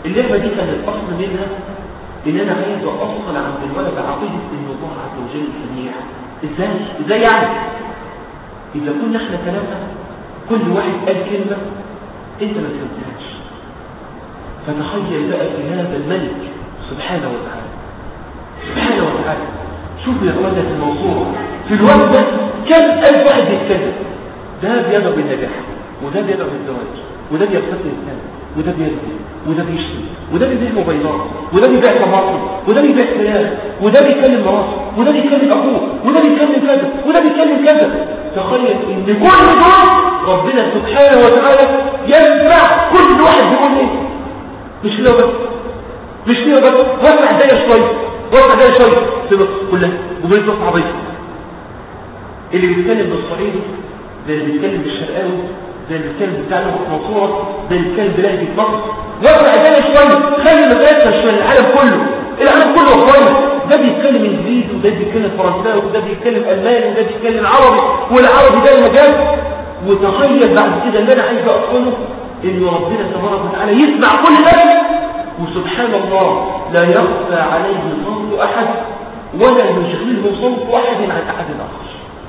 اللعبة دي كان الأصل منها إن أنا عايز أصل عند الولد عقيدة إن الله عز وجل سميع إزاي؟ إزاي يعني؟ إذا كنا إحنا كلامنا كل واحد قال كلمة أنت ما فهمتهاش فتخيل بقى في هذا الملك سبحانه وتعالى سبحانه وتعالى شوفوا يا اخوانا في الموضوع في الوقت ده كم ألف واحد بيتكلم ده بيدعو بالنجاح وده بيدعو بالزواج وده بيغتسل الإنسان وده بيرسل وده بيشتري وده بيبيع موبايلات وده بيبيع طماطم وده بيبيع فراخ وده بيكلم مراته وده بيكلم أخوه وده بيكلم كذا وده بيكلم كذا تخيل إن كل دول ربنا سبحانه وتعالى يسمع كل واحد بيقول إيه مش كده بس مش كده بس وسع داية شوية وسع داية شوية تبقى كلها وبنت بس عبيطة اللي بيتكلم بالصعيدي زي اللي بيتكلم بالشرقاوي زي اللي بيتكلم بتاع لغة منصورة زي اللي بيتكلم بلهجة مصر وسع داية شوية خلي المسائل شوية العالم كله العالم كله اخوانا ده بيتكلم انجليزي وده بيتكلم فرنساوي وده بيتكلم الماني وده بيتكلم عربي والعربي ده المجال وتخيل بعد كده اللي انا عايز اقوله ان ربنا تبارك وتعالى يسمع كل ده وسبحان الله لا يخفى عليه صوت احد ولا يشغله صوت احد عن احد اخر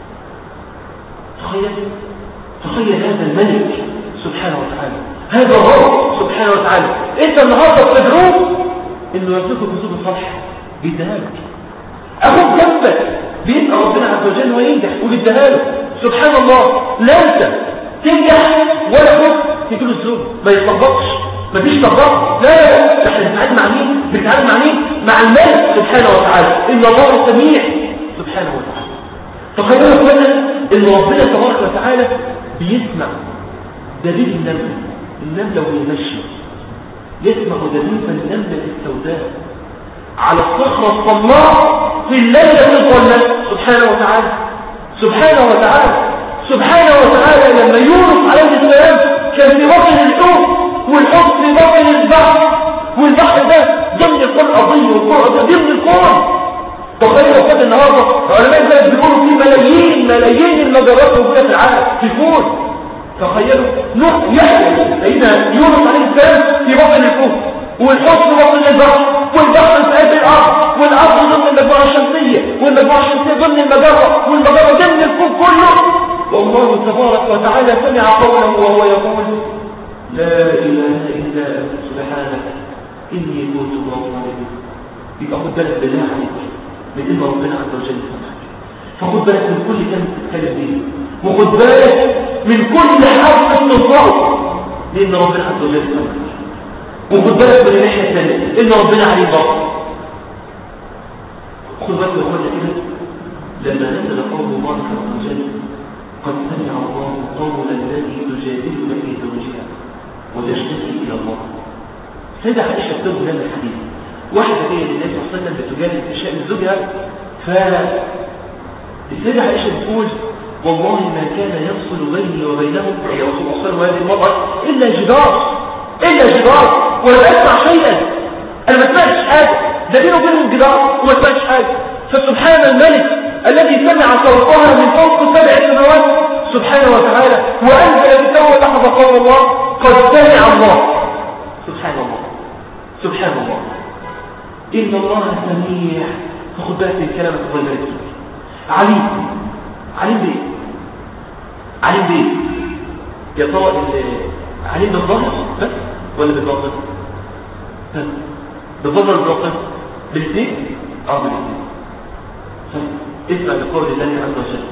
تخيل تخيل هذا الملك سبحانه وتعالى هذا الرب سبحانه وتعالى انت النهارده بتدعوه انه يرزقك بصوت الفرح بيديها لك اخوك جنبك بيبقى ربنا عز وجل وينجح وبيديها له سبحان الله لا انت تنجح ولا اخوك تجيله الزوج ما يطبقش مفيش طبق لا لا لا احنا بنتعامل مع مين بنتعامل مع مين مع الملك سبحانه وتعالى ان الله سميع سبحانه وتعالى تخيلوا اخوانا ان ربنا تبارك وتعالى بيسمع دليل النمل النمله وهي ماشيه يسمع دليل النمله السوداء على الصخره الصماء في الليله الظلماء سبحانه وتعالى سبحانه وتعالى سبحانه وتعالى لما يونس عليه السلام كان في بطن الحوت والحوت في بطن البحر والبحر ده ضمن الكون قضيه والكون ده ضمن الكون تخيلوا كده النهارده علماء الفلك بيقولوا في ملايين ملايين المجرات موجوده في العالم في الكون تخيلوا نوح يحيى سيدنا يونس عليه السلام في بطن الحوت والحوت في بطن البحر والبحر في قلب الارض والارض ضمن المجموعه الشمسيه والمجموعه الشمسيه ضمن المجره والمجره ضمن الكون كله والله تبارك وتعالى سمع قوله وهو يقول لا اله الا انت سبحانك اني كنت من الظالمين يبقى خد بالك بالله عليك من ان ربنا عز وجل سمعك فخد بالك من كل كلمه بتتكلم بيه وخد بالك من كل حرف تنطقه لان ربنا عز وجل سمعك وخد بالك من الناحيه الثانيه ان ربنا عليه بصر خد بالك من كده لما نزل قول الله عز وجل قد سمع الله قول الذي تجادلك في زوجها وتشتكي الى الله سيدة عائشة بتقول لنا الحديث واحدة جاية للنبي صلى الله عليه وسلم بتجادل في شأن زوجها ف السيدة عائشة بتقول والله ما كان يفصل بيني وبينهم أي رسول الله صلى الله عليه وسلم المرأة إلا جدار إلا جدار ولا أسمع شيئا أنا ما سمعتش حاجة ده بينه وبينهم جدار وما سمعتش حاجة فسبحان الملك الذي سمع صوتها من فوق سبع سماوات سبحانه وتعالى وأنزل بسوى لحظة قول الله قد سمع الله سبحان الله سبحان الله إن الله سميع فخد بالك من كلامك الله يبارك فيك عليم عليم بيه عليم بيه يا ترى عليم بالظاهر بس ولا بالباطن بس بالظاهر بالباطن بالاثنين اه بالاثنين اسمع لقول الله عز وجل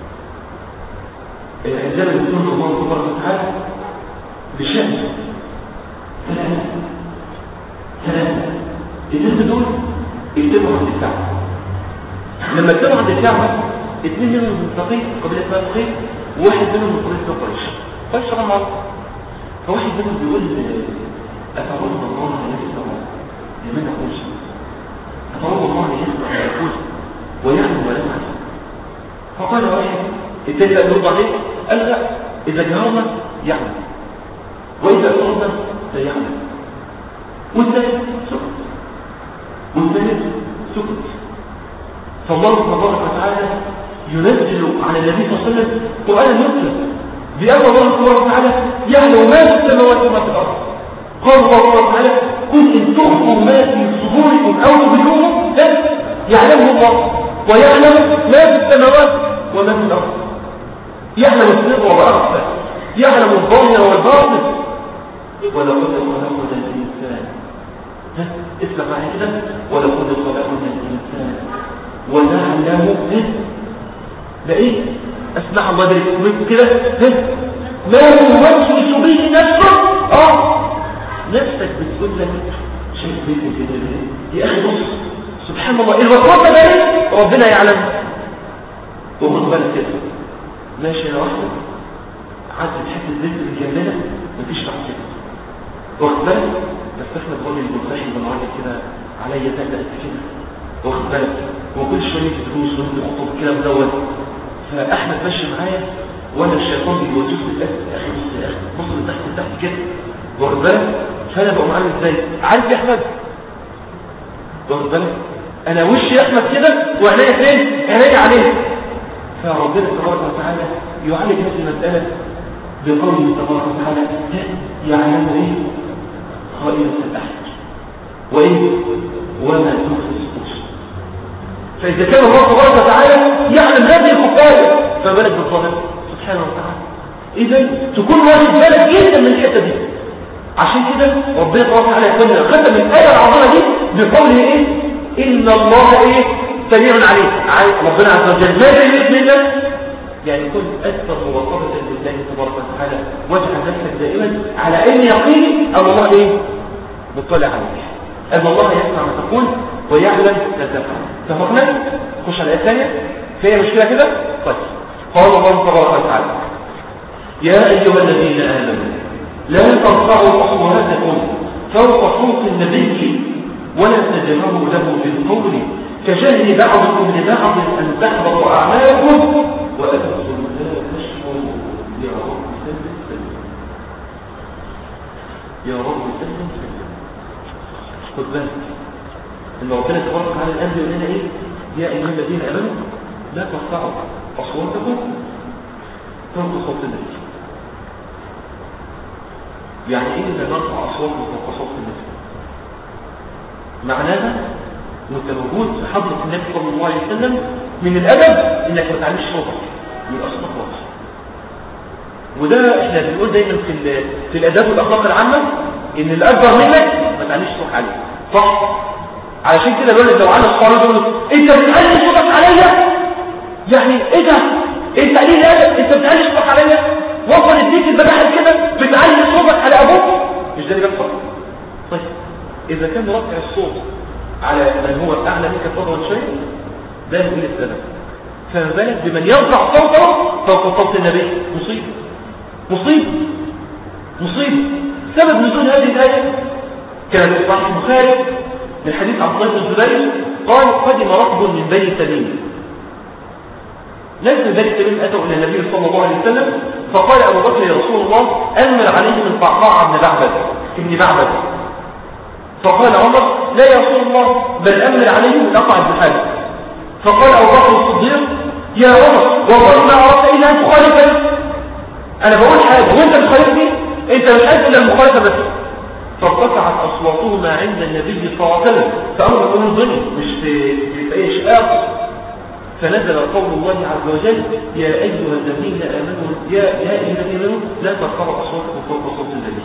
عندما يكون الله تبارك وتعالى بشأن ثلاثة ثلاثة الناس دول اجتمعوا عند الكعبة لما اجتمعوا عند الكعبة اثنين منهم من ثقيف قبيلة اسمها ثقيف وواحد منهم من قبيلة قريش قريش طبعا معروف فواحد منهم بيقول أتعرض الله أن يسمع لمن أقول شيء أتعرض الله أن يسمع ما يقول ويعلم ولا يعلم فقال واحد التاني بقى يرد عليه قال لا إذا جهرنا يعلم وإذا أسرنا لا يعلم والثالث سكت والثالث سكت فالله تبارك وتعالى ينزل على النبي صلى الله عليه وسلم قرآن يتلى بأن الله تبارك وتعالى يعلم ما في السماوات وما في الأرض قال الله تبارك وتعالى قل إن تخفوا ما في صدوركم أو تبدوه يعلمه الله ويعلم ما في السماوات وما في الأرض يعلم السر والأخفى يعلم الظاهر والباطن ولقد خلقنا الإنسان ها؟ اسمع معي كده ولقد خلقنا الإنسان ونعلم ها؟ ده ايه اسمع الله ده منكم كده ها؟ ما يوسوس به نفسه اه نفسك بتقول لك شيء بيني كده ليه؟ يا اخي بص سبحان الله الوسوسه ده ايه ربنا يعلم وخد بالك كده ماشي يا واحد عدت حته البنت اللي جنبنا مفيش بعد كده واخد بالك بس احنا بنقول الملتحي بالراجل كده عليا تقل قد كده واخد بالك وكل شويه نيجي دروس ونيجي خطب كده مدون فاحمد ماشي معايا وانا الشيطان بيوجهني لك يا اخي بص يا اخي بص من تحت لتحت كده واخد بالك فانا بقوم عامل ازاي عارف يا احمد واخد بالك انا وشي يا احمد كده وعينيا فين عينيا عليه فربنا تبارك وتعالى يعالج هذه المساله بقوله تبارك وتعالى يعلم ايه خائنة الأحد وإيه وما تخفي الصدور فإذا كان الله تبارك وتعالى يعلم هذه الكفاية فبالك بالظلم سبحانه وتعالى إذا تكون واجب بالك جدا من الحتة دي عشان كده ربنا تبارك وتعالى يقول ختم الآية العظيمة دي بقوله إيه إن الله إيه سميع عليم ربنا عز وجل ماذا يريد منا يعني كن أكثر مراقبة لله تبارك وتعالى واجعل نفسك دائما على علم يقين أن الله إيه؟ مطلع عليك أن الله يسمع ما تقول ويعلم ما تفعل اتفقنا؟ خش على الآية الثانية فيها مشكلة كده؟ طيب قال الله تبارك وتعالى يا أيها الذين آمنوا لا ترفعوا أصواتكم فوق صوت النبي ولا تجهروا له بالقول كجهل بعضكم لبعض أن تحبط أعمالكم وأنتم لا تشعرون يا رب سلم سلم يا رب سلم سلم خد بالك ان ربنا تبارك وتعالى الان بيقول لنا ايه يا ايها الذين امنوا لا ترفعوا اصواتكم فوق صوت النبي يعني ايه ان نرفع اصواتنا فوق صوت النبي معناها وانت موجود في حضره النبي صلى الله عليه وسلم من الادب انك ما تعليش صوتك يبقى صوتك واضح وده احنا بنقول دايما في في الاداب والاخلاق العامه ان الاكبر منك ما تعليش صوتك عليه صح علشان كده بيقول لك لو على الصلاه يقول انت بتعلي صوتك عليا يعني ايه ده انت قليل ادب انت بتعلي صوتك عليا وصل الديك البجاحه كده بتعلي صوتك على ابوك مش ده اللي بيحصل طيب اذا كان رفع الصوت على من هو اعلى منك فضلا شيء ده يقول السبب فما بالك بمن يرفع صوته فوق صوت النبي مصيبه مصيبه مصيبه سبب نزول هذه الايه كان في صحيح البخاري من حديث عبد الله بن الزبير قال قدم ركب من بني تميم ناس من بني تميم اتوا الى النبي صلى الله عليه وسلم فقال ابو بكر يا رسول الله امر عليه من قعقاع بن معبد ابن معبد فقال عمر لا يا رسول الله بل امر عليه من اقع بن حارث فقال ابو بكر الصديق يا عمر والله ما اردت الا ان تخالفني انا بقول حاجه وانت بتخالفني انت مش قد الا المخالفه بس فارتفعت اصواتهما عند النبي صلى الله عليه وسلم فامر يقولوا ظلم مش في في اي شقاق فنزل قول الله عز وجل يا ايها الذين امنوا يا يا ايها الذين امنوا لا ترفعوا اصواتكم فوق صوت النبي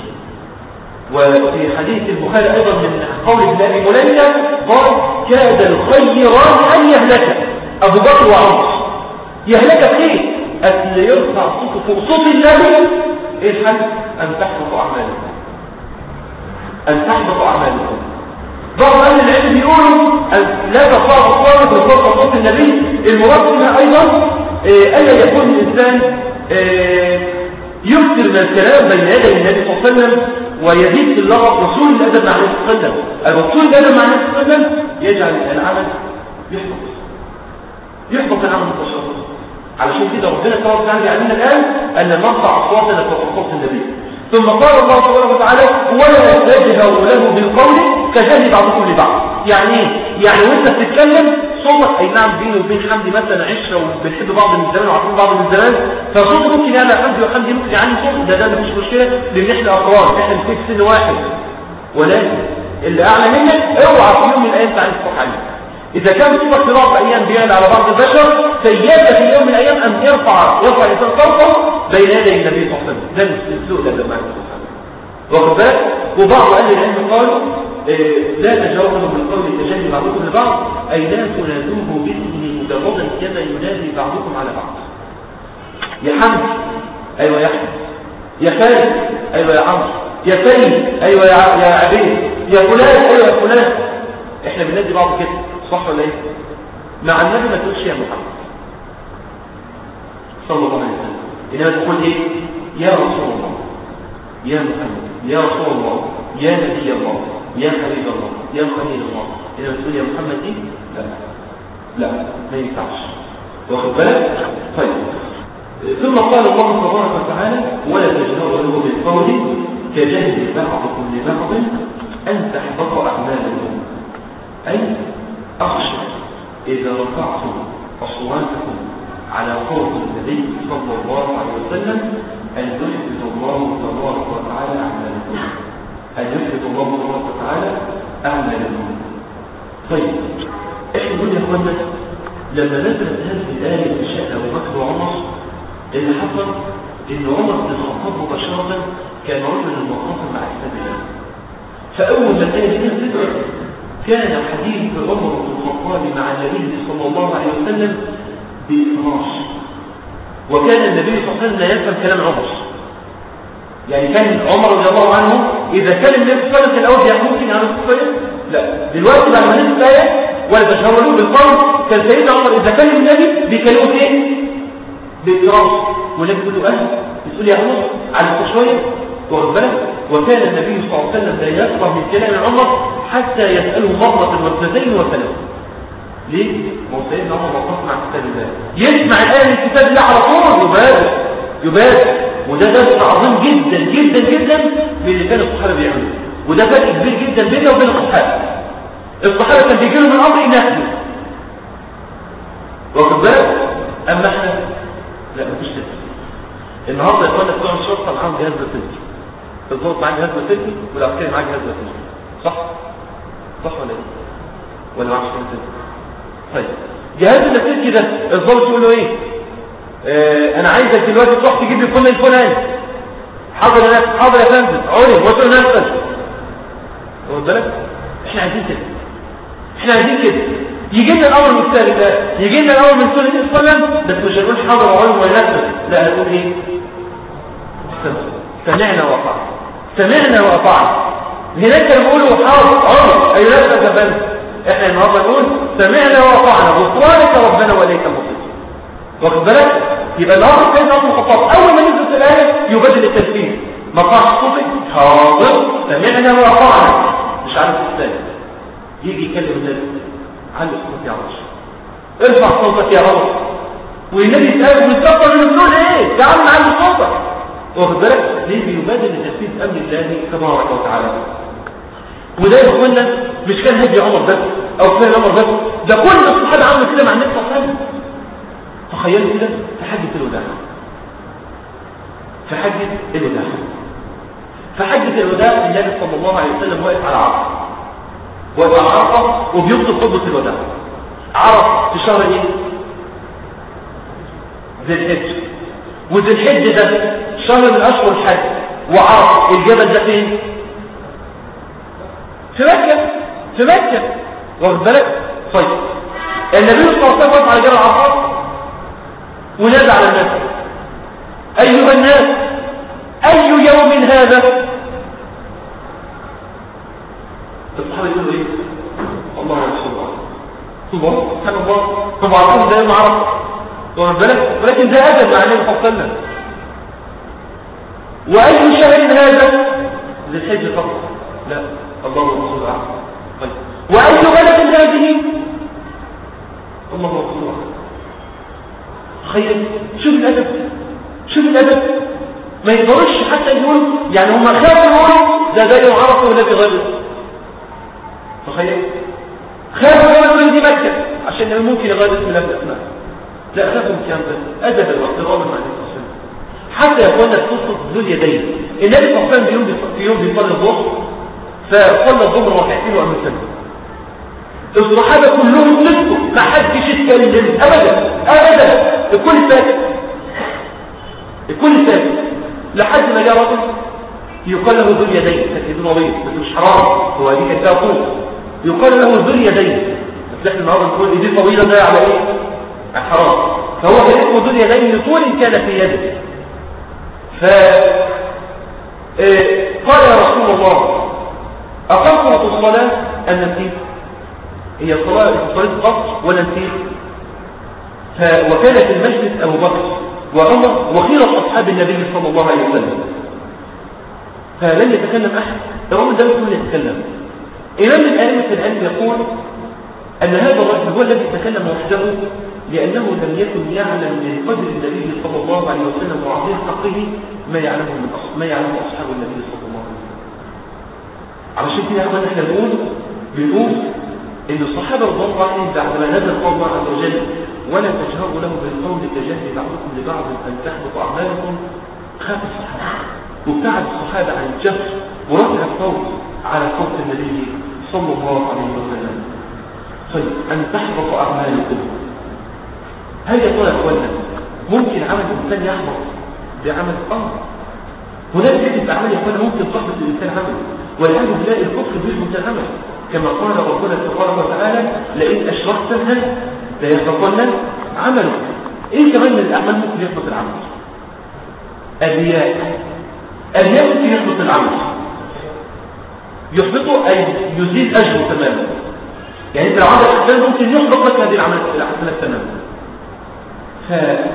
وفي حديث البخاري ايضا من قول ابن ابي مليكه قال كاد الخيران ان يهلك ابو بكر وعمر يهلك بايه ان يرفع صوته فوق صوت النبي ايه الحل ان تحبط اعمالكم ان تحبط اعمالكم بعض اهل العلم بيقولوا لا ترفعوا اصواتكم فوق صوت النبي المراد منها ايضا إيه الا يكون الانسان إيه يكثر من الكلام بين يدي النبي صلى الله عليه وسلم ويزيد في اللغط رسول الادب مع النبي صلى الله عليه وسلم الرسول الادب مع النبي صلى الله عليه وسلم يجعل العمل يحبط يحبط العمل التشرف علشان كده ربنا تبارك وتعالى يعلمنا الان ان نرفع اصواتنا فوق صوت النبي ثم قال الله تبارك وتعالى ولا تجهروا له بالقول كجهل بعضكم لبعض يعني ايه يعني وانت بتتكلم صوتك اي نعم بيني وبين حمدي مثلا عشره وبنحب بعض من زمان وعارفين بعض من زمان فصوته ممكن يعلى حمدي وحمدي ممكن يعلي صوت ده ده مش مشكله لان احنا اقرار احنا في سن واحد ولكن اللي اعلى منك اوعى في يوم من الايام تعالى تفوق عليه اذا كان صوتك في بعض الايام بيعلى على بعض البشر سيادة في يوم من الايام ان يرفع يرفع الانسان صوته بين يدي النبي صلى الله عليه وسلم ده السوء ده لما واخد بالك وبعض اهل العلم قالوا إيه، لا تجاوزوا بالقول التجاهل بعضكم لبعض اي لا تنادوه باسمه مجردا كما ينادي بعضكم على بعض يا حمد ايوه يا احمد يا خالد ايوه يا عمرو يا سيد ايوه يا ع- يا عبيد يا فلان ايوه يا فلان احنا بننادي بعض كده صح ولا ايه مع النبي ما تقولش يا محمد صلى الله عليه وسلم انما تقول ايه يا رسول الله يا محمد يا رسول الله يا نبي الله يا حبيب الله يا خليل الله انما تقول يا محمد دي لا لا ما ينفعش واخد بالك طيب ثم قال الله تبارك وتعالى ولا تجهروا له بالقول كجهل بعضكم لبعض ان تحبط اعمالكم اي اخشى اذا رفعتم اصواتكم على قول النبي صلى الله عليه وسلم ان يحبط الله تبارك وتعالى اعمالكم ان يحبط الله تبارك وتعالى اعمالكم طيب احنا قلنا يا اخوانا لما نزلت هذه الايه في شان ابو بكر وعمر اللي حصل ان عمر بن الخطاب مباشره كان رجلا مخاطا مع السبيل فاول ما الايه دي نزلت كان حديث عمر بن الخطاب مع النبي صلى الله عليه وسلم بإفراش وكان النبي صلى الله عليه وسلم لا يفهم كلام عمر يعني كان عمر رضي الله عنه إذا كان النبي صلى الله عليه وسلم الأول يعني ممكن يعمل الصلاة لا دلوقتي بعد ما نزل الآية ولا تشاوروا بالقول كان سيدنا عمر إذا كان النبي بيكلمه إيه؟ بإفراش والنبي يقول له أهل بتقول يا عمر على شوية واخد بالك وكان النبي صلى الله عليه وسلم لا يفقه من كلام عمر حتى يسأله مرة واثنتين وثلاث ليه؟ ما هو سيدنا عمر وقف مع كتاب الله يسمع الآية من كتاب الله على طول يبادر يبادر وده درس عظيم جدا جدا جدا من اللي كان الصحابة بيعملوه وده فرق كبير جدا بينه وبين الصحابة الصحابة كان بيجي لهم الأمر ينفذ واخد بالك؟ أما احنا لا مفيش تنفيذ النهارده يا اخوانا بتوع الشرطة معاهم جهاز بسيطي الضابط معاه جهاز بسيطي والعسكري معاه جهاز بسيطي صح؟ صح ولا ايه؟ ولا معاش جهاز بسيطي؟ طيب جهاز اللاسلكي ده الضابط يقول له ايه آه انا عايزك دلوقتي تروح تجيب لي فلان الفلاني حاضر يا نفس حاضر يا فندم علم وصل نفسك واخد بالك احنا عايزين كده احنا عايزين كده يجي لنا الاول من الثاني ده يجي لنا الاول من سنه الصلاه بس مش هنقول حاضر وعلم ونفس لا هنقول ايه سمعنا واطعنا سمعنا واطعنا هناك كانوا بيقولوا حاضر عمر اي نفسك يا فندم احنا النهارده نقول سمعنا واطعنا غفرانك ربنا واليك المصير واخد بالك يبقى النهارده سيدنا عمر الخطاب اول ما نزلت الايه يبادل التنفيذ ما قاعش صوتك حاضر سمعنا واطعنا مش عارف ازاي يجي يكلم الناس علي صوتك يا عمر ارفع صوتك يا عمر والنبي يسأله مستقبل من دون ايه يا عم علي صوتك واخد بالك ليه بيبادل لتنفيذ امر الله تبارك وتعالى وده يا اخوانا مش كان هدي عمر بس او كان عمر بس ده كل الصحابه عملوا كده مع النبي صلى الله عليه وسلم تخيلوا كده في حجه الوداع في حجه الوداع في حجه الوداع النبي صلى الله عليه وسلم واقف على عرفه واقف على عرفه وبيخطب خطبه الوداع عرف في شهر ايه ذي الحجه وذي الحجه ده شهر من اشهر الحج وعرف الجبل ده فين في مكة في مكة واخد بالك طيب النبي صلى الله عليه وسلم وقف على جبل عرفات ونادى على الناس ايها الناس اي يوم هذا الصحابه يقولوا ايه الله يا رسول الله سبحان سبحان الله طبعا ده يوم عرفه واخد بالك ولكن ده ادب مع النبي صلى الله عليه وسلم واي شهر هذا ذي الحجه فقط لا الله ورسوله أعلم طيب وأي بلد هذه الله ورسوله أعلم تخيل شوف الأدب شوف الأدب ما يقدرش حتى يقول يعني هم خافوا يقولوا ده ده يوم عرفه والنبي غيره تخيل خافوا يقولوا دي مكة عشان ممكن يغير اسم الله الأسماء لا خافوا من الكلام ده أدب واحترام مع النبي صلى الله عليه وسلم حتى يا اخوانا قصه ذو اليدين النبي صلى الله عليه وسلم في يوم في يوم بيصلي الظهر فصلى الظهر ركعتين وقام سلم الصحابة كلهم سكتوا ما حدش يتكلم ابدا ابدا الكل ساكت الكل ساكت لحد ما جاء رجل يقال له ذو اليدين تكيد نظيف بس مش حرام هو دي كانت طول يقال له ذو اليدين بس احنا النهارده نقول ايدي طويله ده على ايه؟ على حرام فهو كان اسمه ذو اليدين لطول كان في يده ف إيه قال يا رسول الله أقصرت الصلاة أم نسيت هي صلاة صلاة قصر ولا نسيت وكان في المجلس أبو بكر وعمر وخيرة أصحاب النبي صلى الله عليه وسلم فلن يتكلم أحد الرجل ده من يتكلم إمام الآية في العلم يقول أن هذا الرجل هو الذي تكلم وحده لأنه لم يكن يعلم من قدر النبي صلى الله عليه وسلم وعظيم حقه ما يعلمه من أصحاب ما يعلمه أصحاب النبي صلى الله عليه وسلم علشان كده يا اخوانا احنا بنقول بنقول ان الصحابه رضوان الله عليهم بعد ما نزل قول الله عز وجل ولا تجهروا له بالقول كجهل بعضكم لبعض ان تحبط اعمالكم خاف الصحابه وابتعد الصحابه عن الجهر ورفع الصوت على صوت النبي صلى الله عليه وسلم طيب ان تحبط اعمالكم هل يا ترى يا اخوانا ممكن عمل الانسان يحبط بعمل اه هناك عدة أعمال يا اخوانا ممكن تحبط الإنسان عمله والعياذ بالله الكفر بيحبط العمل كما قال ربنا سبحانه وتعالى لئن أشركت ليحبطن عمله إيه كمان من الأعمال ممكن يحبط العمل الرياء الرياء ممكن يحبط العمل يحبطه أي يزيد أجره تماما يعني انت لو عندك حسنات ممكن يحبط لك هذه العمل الحسنات تماما ف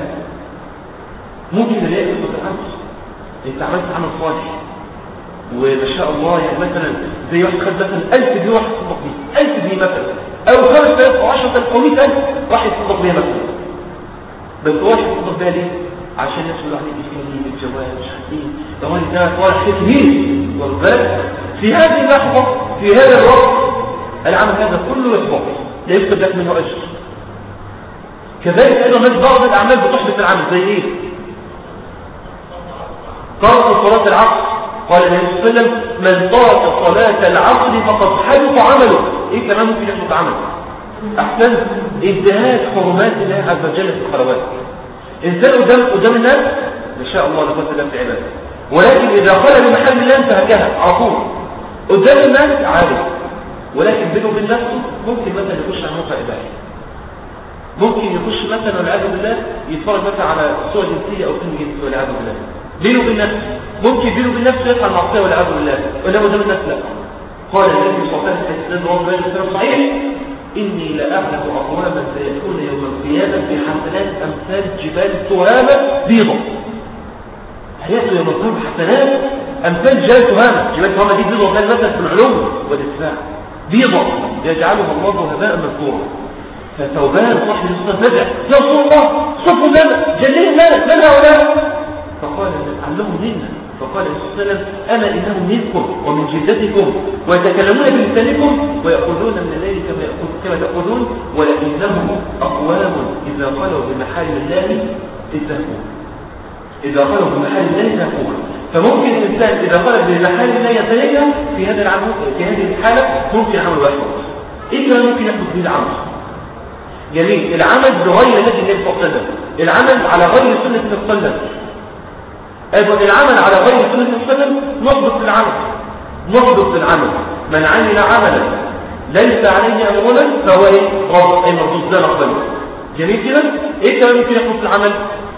ممكن الرياء يحبط العمل انت عملت عمل صالح وما شاء الله يعني مثلا زي واحد خد مثلا 1000 جنيه واحد يتصدق بيه 1000 جنيه مثلا او 5000 او 10000 او 100000 واحد يتصدق بيها مثلا بس هو يتصدق بيها ليه؟ عشان الناس يقولوا عليه بيجي بالجواز مش عارف ايه ده هو ده صالح كتير واخد بالك في هذه اللحظه في هذا الوقت العمل هذا كله يحبط لا يكتب لك منه اجر كذلك ايضا من بعض الاعمال بتحبط العمل زي ايه؟ ترك صلاه العصر قال النبي صلى الله عليه وسلم من ترك صلاة العصر فقد حبط عمله ايه كمان ممكن يحبط عمله احسن انتهاك حرمات الله عز وجل في الخلوات انسان قدام قدام الناس ما شاء الله لقد الله في عباده ولكن اذا قال لمحل الله انتهكها على طول قدام الناس عادي ولكن بينه وبين نفسه ممكن مثلا يخش على موقع اباحي ممكن يخش مثلا والعياذ بالله يتفرج مثلا على صور جنسيه او فيلم جنسي والعياذ بالله بينه وبين نفسه ممكن بينه وبين نفسه يفعل معصيه والعياذ بالله ولا قدام الناس لا قال النبي صلى الله عليه وسلم في رواه مسلم صحيح اني لاعلم اقواما سيكون يوم القيامه بحسنات امثال جبال تهامه بيضه هياتوا يوم القيامه بحسنات امثال جبال تهامه جبال تهامه دي بيضه مثلا مثلا في العلوم والاتباع بيضه يجعلها الله هباء منثورا فثوبان صاحب الصلاه نزع يا رسول الله صفوا لنا جلين لنا من هؤلاء فقال علموا منا فقال صلى الله عليه وسلم أنا إنهم منكم ومن جلدتكم ويتكلمون بلسانكم ويأخذون من الليل كما كما تأخذون ولكنهم أقوام إذا خلوا بمحارم الله انتهكون إذا خلوا بمحارم الله انتهكون فممكن الإنسان إذا خلوا بمحارم الله يتنجى في هذا العمل في هذه الحالة ممكن عمل واحد إيه كمان ممكن يحدث به العمل جميل العمل بغير الذي النبي صلى الله عليه وسلم العمل على غير سنة النبي صلى الله عليه وسلم أيضا العمل على غير سنة النبي صلى الله عليه وسلم نحبط العمل نحبط العمل من عمل عملا ليس عليه أمرنا فهو إيه؟ رب أي مردود ده نقبله جميل كده إيه كمان ممكن يحبط العمل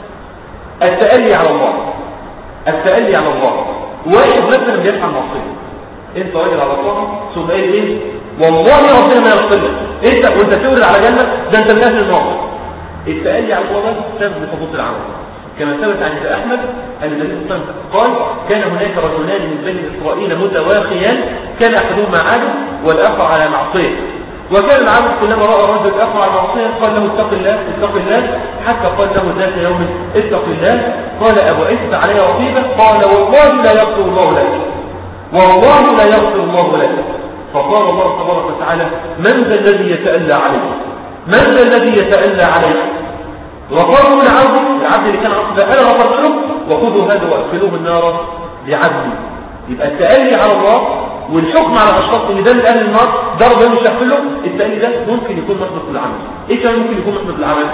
التألي على الله التألي على الله واحد مثلا بيفعل معصية انت راجل على طاعه ثم قايل ايه والله ربنا ما يغفر لك انت وانت تورد على جنه ده انت من اهل النار التألي على الله ده سبب لحبوط العمل كما ثبت عند احمد ان النبي صلى الله عليه وسلم قال كان هناك رجلان من بني اسرائيل متواخيان كان احدهما عابد والاخر على معصيه وكان العبد كلما راى رجل الاخر على معصيه قال له اتق الله اتق الله حتى قال له ذات يوم اتق الله قال ابعثت علي رقيبه قال والله لا يغفر الله لك والله لا يغفر الله لك فقال الله تبارك وتعالى من ذا الذي يتألى عليه من ذا الذي يتألى عليه غفروا العبد العبد اللي كان عصبه انا غفرت له وخذوا هذا وادخلوه النار بعدل يبقى التألي على الله والحكم على الاشخاص ان ده من اهل النار ضرب يوم يشكله الثاني ده ممكن يكون محبط للعمل ايه كمان ممكن يكون محبط للعمل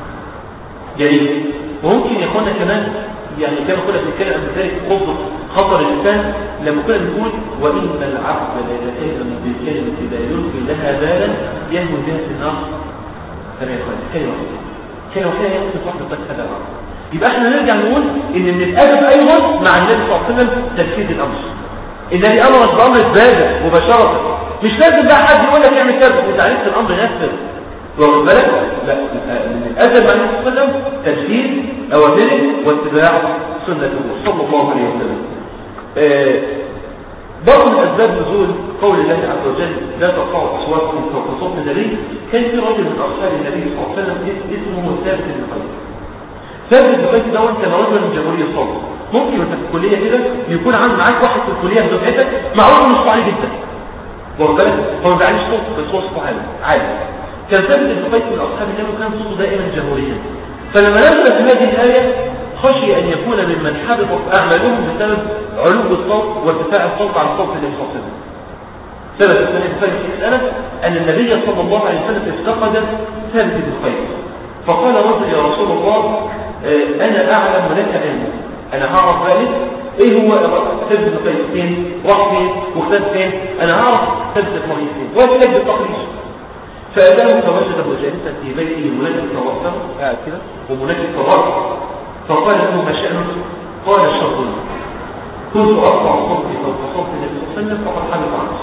جميل وممكن يكون كمان يعني كما كنا بنتكلم عن ذلك خطر خطر الانسان لما كنا بنقول وان العبد لا يتكلم بالكلمه لا يلقي لها بالا يهوي بها في النار فلا يقول كلمه كلمه فيها يقصد واحده بس هذا الامر يبقى احنا نرجع نقول ان من الادب ايضا مع النبي صلى الله عليه وسلم تنفيذ الامر الذي امرك بامر عباده مباشره مش لازم بقى حد يقول لك اعمل كذا انت عرفت الامر نفسه واخد بالك لا من الادب مع النبي صلى الله عليه وسلم تنفيذ اوامره واتباع سنته صلى الله عليه وسلم آه برضه من اسباب نزول قول الله عز وجل لا ترفعوا اصواتكم فوق صوت النبي كان في رجل من اصحاب النبي صلى الله عليه وسلم اسمه ثابت بن قيس ثابت بن قيس ده كان رجل من جمهوريه الصوت ممكن وانت في الكليه كده يكون عند معاك واحد في الكليه في دفعتك معروف انه صوته عالي جدا واخد بالك هو ما بيعليش صوت بس هو صوته عالي عالي كان ثابت بن قيس من اصحاب النبي وكان صوته دائما جمهوريا فلما نزلت هذه الايه خشي ان يكون ممن حبطت اعمالهم بسبب علو الصوت وارتفاع الصوت عن صوت النبي صلى الله عليه وسلم ثبت في البخاري في مسألة أن النبي صلى الله عليه وسلم افتقد ثابت بن قيس فقال رجل يا رسول الله آه أنا أعلم ولك علم أنا هعرف ذلك إيه هو ثابت بن قيس فين راح فين واختفى فين أنا هعرف ثابت بن قيس فين وأتلك بالتقريش فأتاه فوجده جالسا في بيته منجد توقفه قاعد كده ومنجد توقف فقال له ما شأنك قال شر كنت أرفع صوتي فوق صوت النبي صلى الله عليه وسلم فقد حدث عنه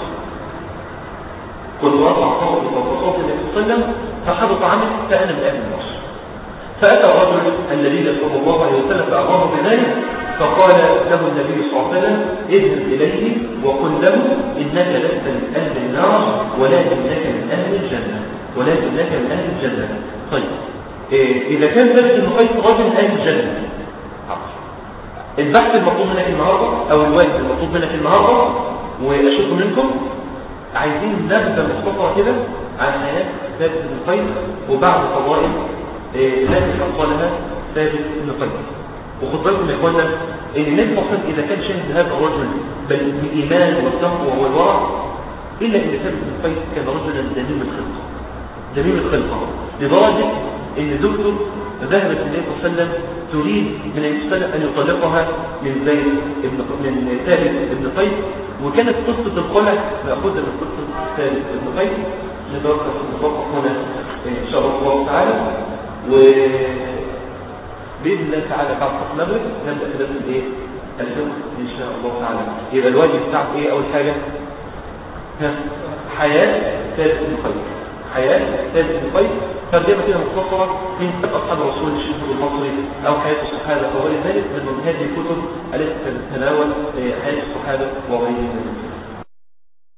كنت أرفع صوتي فوق صوت النبي صلى الله عليه وسلم فحدث عنه فأنا من أهل النار فأتى الرجل النبي صلى الله عليه وسلم فأمره بذلك فقال له النبي صلى الله عليه وسلم اذهب إليه وقل له إنك لست من أهل النار ولكنك من أهل الجنة ولكنك من أهل الجنة طيب إيه إذا كان ذلك ابن قيس رجل من أهل الجنة البحث المطلوب منك النهاردة أو الواجب المطلوب منك النهاردة وأشوف منكم عايزين نبذة مختصرة كده عن حياة ثابت بن قيس وبعض فضائل إيه التي حصلها ثابت بن قيس وخد بالكم يا اخوانا ان النبي صلى الله عليه وسلم اذا كان شاهد هذا الرجل بل بالايمان والتقوى والورع الا ان ثابت بن قيس كان رجلا دميم الخلقه دميم الخلقه لدرجه ان زوجته ذهبت النبي صلى الله عليه وسلم تريد من النبي صلى الله عليه وسلم ان يطلقها من زيد ابن من ثابت بن قيس وكانت قصه الخلع ماخوذه من قصه ثابت بن قيس نتوقف نتوقف هنا ان شاء الله تعالى و باذن الله تعالى بعد صلاه المغرب نبدا في درس الايه الفقه ان شاء الله تعالى يبقى الواجب بتاعك ايه اول حاجه ها حياه ثابت بن قيس حياه ثابت بن قيس ترجمه كده مختصره من كتاب اصحاب الرسول الشيخ المصري او حياه الصحابه وغير ذلك من هذه الكتب التي تتناول حياه الصحابه وغيرهم